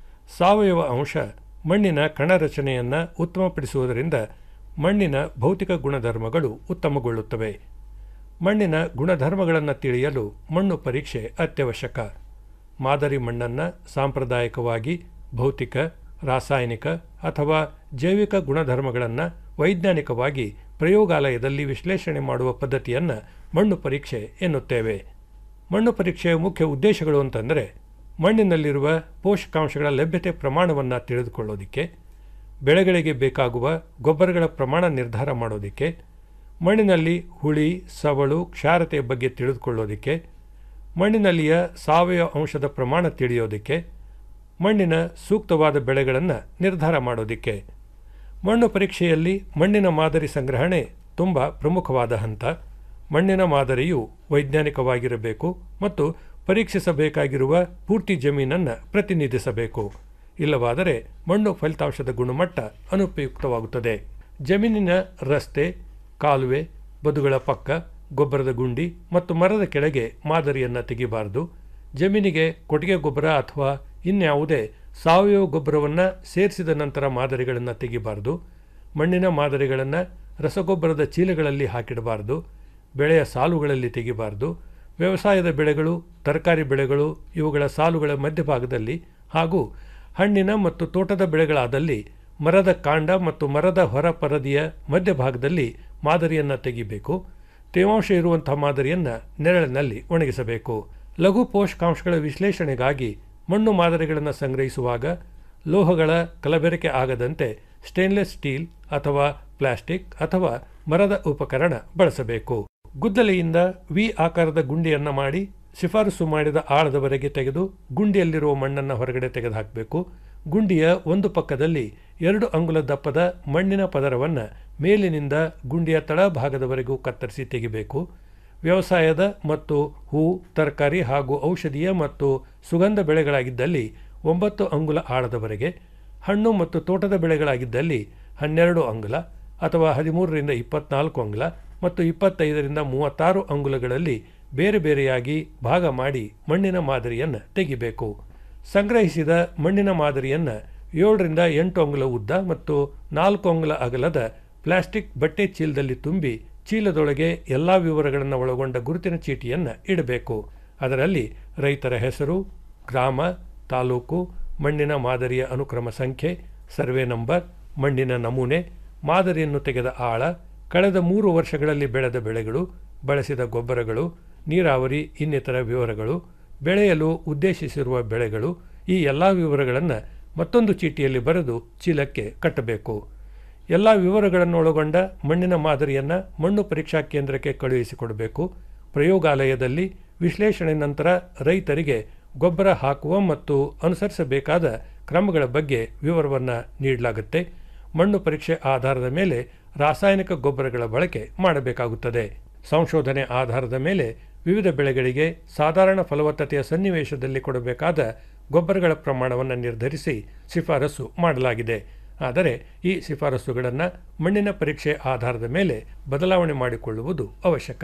ಸಾವಯವ ಅಂಶ ಮಣ್ಣಿನ ಕಣರಚನೆಯನ್ನು ಉತ್ತಮಪಡಿಸುವುದರಿಂದ ಮಣ್ಣಿನ ಭೌತಿಕ ಗುಣಧರ್ಮಗಳು ಉತ್ತಮಗೊಳ್ಳುತ್ತವೆ ಮಣ್ಣಿನ ಗುಣಧರ್ಮಗಳನ್ನು ತಿಳಿಯಲು ಮಣ್ಣು ಪರೀಕ್ಷೆ ಅತ್ಯವಶ್ಯಕ ಮಾದರಿ ಮಣ್ಣನ್ನು ಸಾಂಪ್ರದಾಯಿಕವಾಗಿ ಭೌತಿಕ ರಾಸಾಯನಿಕ ಅಥವಾ ಜೈವಿಕ ಗುಣಧರ್ಮಗಳನ್ನು ವೈಜ್ಞಾನಿಕವಾಗಿ ಪ್ರಯೋಗಾಲಯದಲ್ಲಿ ವಿಶ್ಲೇಷಣೆ ಮಾಡುವ ಪದ್ಧತಿಯನ್ನು ಮಣ್ಣು ಪರೀಕ್ಷೆ ಎನ್ನುತ್ತೇವೆ ಮಣ್ಣು ಪರೀಕ್ಷೆಯ ಮುಖ್ಯ ಉದ್ದೇಶಗಳು ಅಂತಂದರೆ ಮಣ್ಣಿನಲ್ಲಿರುವ ಪೋಷಕಾಂಶಗಳ ಲಭ್ಯತೆ ಪ್ರಮಾಣವನ್ನು ತಿಳಿದುಕೊಳ್ಳೋದಕ್ಕೆ ಬೆಳೆಗಳಿಗೆ ಬೇಕಾಗುವ ಗೊಬ್ಬರಗಳ ಪ್ರಮಾಣ ನಿರ್ಧಾರ ಮಾಡೋದಕ್ಕೆ ಮಣ್ಣಿನಲ್ಲಿ ಹುಳಿ ಸವಳು ಕ್ಷಾರತೆಯ ಬಗ್ಗೆ ತಿಳಿದುಕೊಳ್ಳೋದಕ್ಕೆ ಮಣ್ಣಿನಲ್ಲಿಯ ಸಾವಯವ ಅಂಶದ ಪ್ರಮಾಣ ತಿಳಿಯೋದಕ್ಕೆ ಮಣ್ಣಿನ ಸೂಕ್ತವಾದ ಬೆಳೆಗಳನ್ನು ನಿರ್ಧಾರ ಮಾಡೋದಕ್ಕೆ ಮಣ್ಣು ಪರೀಕ್ಷೆಯಲ್ಲಿ ಮಣ್ಣಿನ ಮಾದರಿ ಸಂಗ್ರಹಣೆ ತುಂಬ ಪ್ರಮುಖವಾದ ಹಂತ ಮಣ್ಣಿನ ಮಾದರಿಯು ವೈಜ್ಞಾನಿಕವಾಗಿರಬೇಕು ಮತ್ತು ಪರೀಕ್ಷಿಸಬೇಕಾಗಿರುವ ಪೂರ್ತಿ ಜಮೀನನ್ನು ಪ್ರತಿನಿಧಿಸಬೇಕು ಇಲ್ಲವಾದರೆ ಮಣ್ಣು ಫಲಿತಾಂಶದ ಗುಣಮಟ್ಟ ಅನುಪಯುಕ್ತವಾಗುತ್ತದೆ ಜಮೀನಿನ ರಸ್ತೆ ಕಾಲುವೆ ಬದುಗಳ ಪಕ್ಕ ಗೊಬ್ಬರದ ಗುಂಡಿ ಮತ್ತು ಮರದ ಕೆಳಗೆ ಮಾದರಿಯನ್ನು ತೆಗಿಬಾರದು ಜಮೀನಿಗೆ ಕೊಟ್ಟಿಗೆ ಗೊಬ್ಬರ ಅಥವಾ ಇನ್ಯಾವುದೇ ಸಾವಯವ ಗೊಬ್ಬರವನ್ನು ಸೇರಿಸಿದ ನಂತರ ಮಾದರಿಗಳನ್ನು ತೆಗಿಬಾರದು ಮಣ್ಣಿನ ಮಾದರಿಗಳನ್ನು ರಸಗೊಬ್ಬರದ ಚೀಲಗಳಲ್ಲಿ ಹಾಕಿಡಬಾರದು ಬೆಳೆಯ ಸಾಲುಗಳಲ್ಲಿ ತೆಗಿಬಾರದು ವ್ಯವಸಾಯದ ಬೆಳೆಗಳು ತರಕಾರಿ ಬೆಳೆಗಳು ಇವುಗಳ ಸಾಲುಗಳ ಮಧ್ಯಭಾಗದಲ್ಲಿ ಹಾಗೂ ಹಣ್ಣಿನ ಮತ್ತು ತೋಟದ ಬೆಳೆಗಳಾದಲ್ಲಿ ಮರದ ಕಾಂಡ ಮತ್ತು ಮರದ ಹೊರ ಪರದಿಯ ಮಧ್ಯಭಾಗದಲ್ಲಿ ಮಾದರಿಯನ್ನು ತೆಗಿಬೇಕು ತೇವಾಂಶ ಇರುವಂತಹ ಮಾದರಿಯನ್ನು ನೆರಳಿನಲ್ಲಿ ಒಣಗಿಸಬೇಕು ಲಘು ಪೋಷಕಾಂಶಗಳ ವಿಶ್ಲೇಷಣೆಗಾಗಿ ಮಣ್ಣು ಮಾದರಿಗಳನ್ನು ಸಂಗ್ರಹಿಸುವಾಗ ಲೋಹಗಳ ಕಲಬೆರಕೆ ಆಗದಂತೆ ಸ್ಟೇನ್ಲೆಸ್ ಸ್ಟೀಲ್ ಅಥವಾ ಪ್ಲಾಸ್ಟಿಕ್ ಅಥವಾ ಮರದ ಉಪಕರಣ ಬಳಸಬೇಕು ಗುದ್ದಲಿಯಿಂದ ವಿ ಆಕಾರದ ಗುಂಡಿಯನ್ನು ಮಾಡಿ ಶಿಫಾರಸು ಮಾಡಿದ ಆಳದವರೆಗೆ ತೆಗೆದು ಗುಂಡಿಯಲ್ಲಿರುವ ಮಣ್ಣನ್ನು ಹೊರಗಡೆ ತೆಗೆದುಹಾಕಬೇಕು ಗುಂಡಿಯ ಒಂದು ಪಕ್ಕದಲ್ಲಿ ಎರಡು ಅಂಗುಲ ದಪ್ಪದ ಮಣ್ಣಿನ ಪದರವನ್ನು ಮೇಲಿನಿಂದ ಗುಂಡಿಯ ತಳಭಾಗದವರೆಗೂ ಕತ್ತರಿಸಿ ತೆಗಿಬೇಕು ವ್ಯವಸಾಯದ ಮತ್ತು ಹೂ ತರಕಾರಿ ಹಾಗೂ ಔಷಧೀಯ ಮತ್ತು ಸುಗಂಧ ಬೆಳೆಗಳಾಗಿದ್ದಲ್ಲಿ ಒಂಬತ್ತು ಅಂಗುಲ ಆಳದವರೆಗೆ ಹಣ್ಣು ಮತ್ತು ತೋಟದ ಬೆಳೆಗಳಾಗಿದ್ದಲ್ಲಿ ಹನ್ನೆರಡು ಅಂಗುಲ ಅಥವಾ ಹದಿಮೂರರಿಂದ ಇಪ್ಪತ್ನಾಲ್ಕು ಅಂಗುಲ ಮತ್ತು ಇಪ್ಪತ್ತೈದರಿಂದ ಮೂವತ್ತಾರು ಅಂಗುಲಗಳಲ್ಲಿ ಬೇರೆ ಬೇರೆಯಾಗಿ ಭಾಗ ಮಾಡಿ ಮಣ್ಣಿನ ಮಾದರಿಯನ್ನು ತೆಗಿಬೇಕು ಸಂಗ್ರಹಿಸಿದ ಮಣ್ಣಿನ ಮಾದರಿಯನ್ನು ಏಳರಿಂದ ಎಂಟು ಅಂಗುಲ ಉದ್ದ ಮತ್ತು ನಾಲ್ಕು ಅಂಗುಲ ಅಗಲದ ಪ್ಲಾಸ್ಟಿಕ್ ಬಟ್ಟೆ ಚೀಲದಲ್ಲಿ ತುಂಬಿ ಚೀಲದೊಳಗೆ ಎಲ್ಲ ವಿವರಗಳನ್ನು ಒಳಗೊಂಡ ಗುರುತಿನ ಚೀಟಿಯನ್ನು ಇಡಬೇಕು ಅದರಲ್ಲಿ ರೈತರ ಹೆಸರು ಗ್ರಾಮ ತಾಲೂಕು ಮಣ್ಣಿನ ಮಾದರಿಯ ಅನುಕ್ರಮ ಸಂಖ್ಯೆ ಸರ್ವೆ ನಂಬರ್ ಮಣ್ಣಿನ ನಮೂನೆ ಮಾದರಿಯನ್ನು ತೆಗೆದ ಆಳ ಕಳೆದ ಮೂರು ವರ್ಷಗಳಲ್ಲಿ ಬೆಳೆದ ಬೆಳೆಗಳು ಬಳಸಿದ ಗೊಬ್ಬರಗಳು ನೀರಾವರಿ ಇನ್ನಿತರ ವಿವರಗಳು ಬೆಳೆಯಲು ಉದ್ದೇಶಿಸಿರುವ ಬೆಳೆಗಳು ಈ ಎಲ್ಲ ವಿವರಗಳನ್ನು ಮತ್ತೊಂದು ಚೀಟಿಯಲ್ಲಿ ಬರೆದು ಚೀಲಕ್ಕೆ ಕಟ್ಟಬೇಕು ಎಲ್ಲ ವಿವರಗಳನ್ನು ಒಳಗೊಂಡ ಮಣ್ಣಿನ ಮಾದರಿಯನ್ನು ಮಣ್ಣು ಪರೀಕ್ಷಾ ಕೇಂದ್ರಕ್ಕೆ ಕಳುಹಿಸಿಕೊಡಬೇಕು ಪ್ರಯೋಗಾಲಯದಲ್ಲಿ ವಿಶ್ಲೇಷಣೆ ನಂತರ ರೈತರಿಗೆ ಗೊಬ್ಬರ ಹಾಕುವ ಮತ್ತು ಅನುಸರಿಸಬೇಕಾದ ಕ್ರಮಗಳ ಬಗ್ಗೆ ವಿವರವನ್ನು ನೀಡಲಾಗುತ್ತೆ ಮಣ್ಣು ಪರೀಕ್ಷೆ ಆಧಾರದ ಮೇಲೆ ರಾಸಾಯನಿಕ ಗೊಬ್ಬರಗಳ ಬಳಕೆ ಮಾಡಬೇಕಾಗುತ್ತದೆ ಸಂಶೋಧನೆ ಆಧಾರದ ಮೇಲೆ ವಿವಿಧ ಬೆಳೆಗಳಿಗೆ ಸಾಧಾರಣ ಫಲವತ್ತತೆಯ ಸನ್ನಿವೇಶದಲ್ಲಿ ಕೊಡಬೇಕಾದ ಗೊಬ್ಬರಗಳ ಪ್ರಮಾಣವನ್ನು ನಿರ್ಧರಿಸಿ ಶಿಫಾರಸು ಮಾಡಲಾಗಿದೆ ಆದರೆ ಈ ಶಿಫಾರಸುಗಳನ್ನು ಮಣ್ಣಿನ ಪರೀಕ್ಷೆ ಆಧಾರದ ಮೇಲೆ ಬದಲಾವಣೆ ಮಾಡಿಕೊಳ್ಳುವುದು ಅವಶ್ಯಕ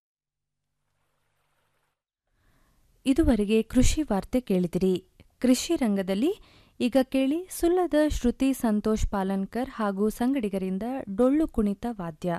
ಇದುವರೆಗೆ ಕೃಷಿ ವಾರ್ತೆ ಕೇಳಿದಿರಿ ಕೃಷಿ ರಂಗದಲ್ಲಿ ಈಗ ಕೇಳಿ ಸುಲ್ಲದ ಶ್ರುತಿ ಸಂತೋಷ್ ಪಾಲನ್ಕರ್ ಹಾಗೂ ಸಂಗಡಿಗರಿಂದ ಡೊಳ್ಳು ಕುಣಿತ ವಾದ್ಯ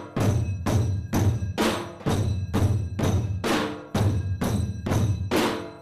Thank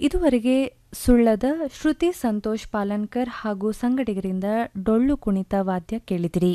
ಇದುವರೆಗೆ ಸುಳ್ಳದ ಶ್ರುತಿ ಸಂತೋಷ್ ಪಾಲನ್ಕರ್ ಹಾಗೂ ಸಂಗಡಿಗರಿಂದ ಡೊಳ್ಳು ಕುಣಿತ ವಾದ್ಯ ಕೇಳಿದಿರಿ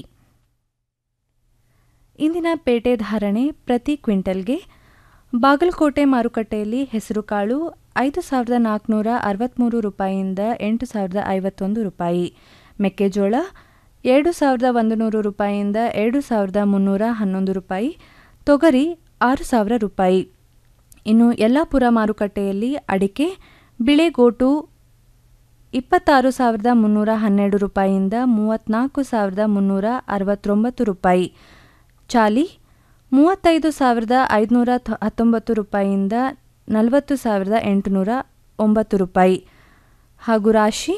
ಇಂದಿನ ಪೇಟೆ ಧಾರಣೆ ಪ್ರತಿ ಕ್ವಿಂಟಲ್ಗೆ ಬಾಗಲಕೋಟೆ ಮಾರುಕಟ್ಟೆಯಲ್ಲಿ ಹೆಸರುಕಾಳು ಐದು ಸಾವಿರದ ನಾಲ್ಕುನೂರ ಅರವತ್ತ್ಮೂರು ರೂಪಾಯಿಯಿಂದ ಎಂಟು ಸಾವಿರದ ಐವತ್ತೊಂದು ರೂಪಾಯಿ ಮೆಕ್ಕೆಜೋಳ ಎರಡು ಸಾವಿರದ ಒಂದು ನೂರು ರೂಪಾಯಿಯಿಂದ ಎರಡು ಸಾವಿರದ ಮುನ್ನೂರ ಹನ್ನೊಂದು ರೂಪಾಯಿ ತೊಗರಿ ಆರು ಸಾವಿರ ರೂಪಾಯಿ ಇನ್ನು ಯಲ್ಲಾಪುರ ಮಾರುಕಟ್ಟೆಯಲ್ಲಿ ಅಡಿಕೆ ಬಿಳೆಗೋಟು ಇಪ್ಪತ್ತಾರು ಸಾವಿರದ ಮುನ್ನೂರ ಹನ್ನೆರಡು ರೂಪಾಯಿಯಿಂದ ಮೂವತ್ತ್ನಾಲ್ಕು ಸಾವಿರದ ಮುನ್ನೂರ ಅರವತ್ತೊಂಬತ್ತು ರೂಪಾಯಿ ಚಾಲಿ ಮೂವತ್ತೈದು ಸಾವಿರದ ಐದುನೂರ ಹತ್ತೊಂಬತ್ತು ರೂಪಾಯಿಯಿಂದ ನಲವತ್ತು ಸಾವಿರದ ಎಂಟುನೂರ ಒಂಬತ್ತು ರೂಪಾಯಿ ಹಾಗೂ ರಾಶಿ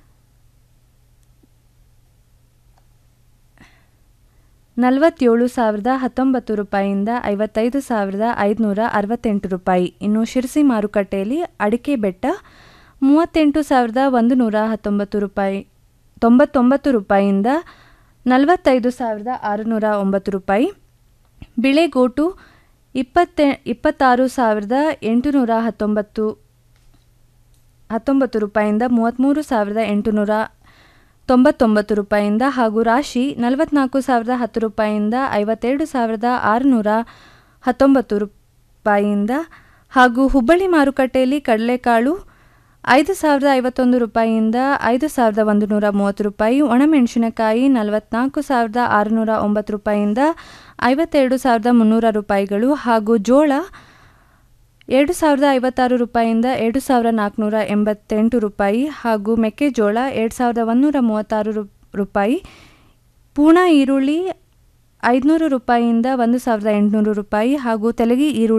ನಲವತ್ತೇಳು ಸಾವಿರದ ಹತ್ತೊಂಬತ್ತು ರೂಪಾಯಿಯಿಂದ ಐವತ್ತೈದು ಸಾವಿರದ ಐದುನೂರ ಅರವತ್ತೆಂಟು ರೂಪಾಯಿ ಇನ್ನು ಶಿರಸಿ ಮಾರುಕಟ್ಟೆಯಲ್ಲಿ ಅಡಿಕೆ ಬೆಟ್ಟ ಮೂವತ್ತೆಂಟು ಸಾವಿರದ ಒಂದು ನೂರ ಹತ್ತೊಂಬತ್ತು ರೂಪಾಯಿ ತೊಂಬತ್ತೊಂಬತ್ತು ರೂಪಾಯಿಯಿಂದ ನಲವತ್ತೈದು ಸಾವಿರದ ಆರುನೂರ ಒಂಬತ್ತು ರೂಪಾಯಿ ಬಿಳೆಗೋಟು ಇಪ್ಪತ್ತೆ ಇಪ್ಪತ್ತಾರು ಸಾವಿರದ ಎಂಟುನೂರ ಹತ್ತೊಂಬತ್ತು ಹತ್ತೊಂಬತ್ತು ರೂಪಾಯಿಯಿಂದ ಮೂವತ್ತ್ಮೂರು ಸಾವಿರದ ಎಂಟುನೂರ ತೊಂಬತ್ತೊಂಬತ್ತು ರೂಪಾಯಿಯಿಂದ ಹಾಗೂ ರಾಶಿ ನಲವತ್ನಾಲ್ಕು ಸಾವಿರದ ಹತ್ತು ರೂಪಾಯಿಯಿಂದ ಐವತ್ತೆರಡು ಸಾವಿರದ ಆರುನೂರ ಹತ್ತೊಂಬತ್ತು ರೂಪಾಯಿಯಿಂದ ಹಾಗೂ ಹುಬ್ಬಳ್ಳಿ ಮಾರುಕಟ್ಟೆಯಲ್ಲಿ ಕಡಲೆಕಾಳು ಐದು ಸಾವಿರದ ಐವತ್ತೊಂದು ರೂಪಾಯಿಯಿಂದ ಐದು ಸಾವಿರದ ಒಂದು ನೂರ ಮೂವತ್ತು ರೂಪಾಯಿ ಒಣಮೆಣಸಿನಕಾಯಿ ನಲವತ್ನಾಲ್ಕು ಸಾವಿರದ ಆರುನೂರ ಒಂಬತ್ತು ರೂಪಾಯಿಯಿಂದ ಐವತ್ತೆರಡು ಸಾವಿರದ ಮುನ್ನೂರ ರೂಪಾಯಿಗಳು ಹಾಗೂ ಜೋಳ ಎರಡು ಸಾವಿರದ ಐವತ್ತಾರು ರೂಪಾಯಿಯಿಂದ ಎರಡು ಸಾವಿರ ನಾಲ್ಕುನೂರ ಎಂಬತ್ತೆಂಟು ರೂಪಾಯಿ ಹಾಗೂ ಮೆಕ್ಕೆಜೋಳ ಎರಡು ಸಾವಿರದ ಒಂದುನೂರ ಮೂವತ್ತಾರು ರೂಪಾಯಿ ಪೂರ್ಣ ಈರುಳ್ಳಿ ಐದುನೂರು ರೂಪಾಯಿಯಿಂದ ಒಂದು ಸಾವಿರದ ಎಂಟುನೂರು ರೂಪಾಯಿ ಹಾಗೂ ತೆಲಗಿ ಈರುಳ್ಳಿ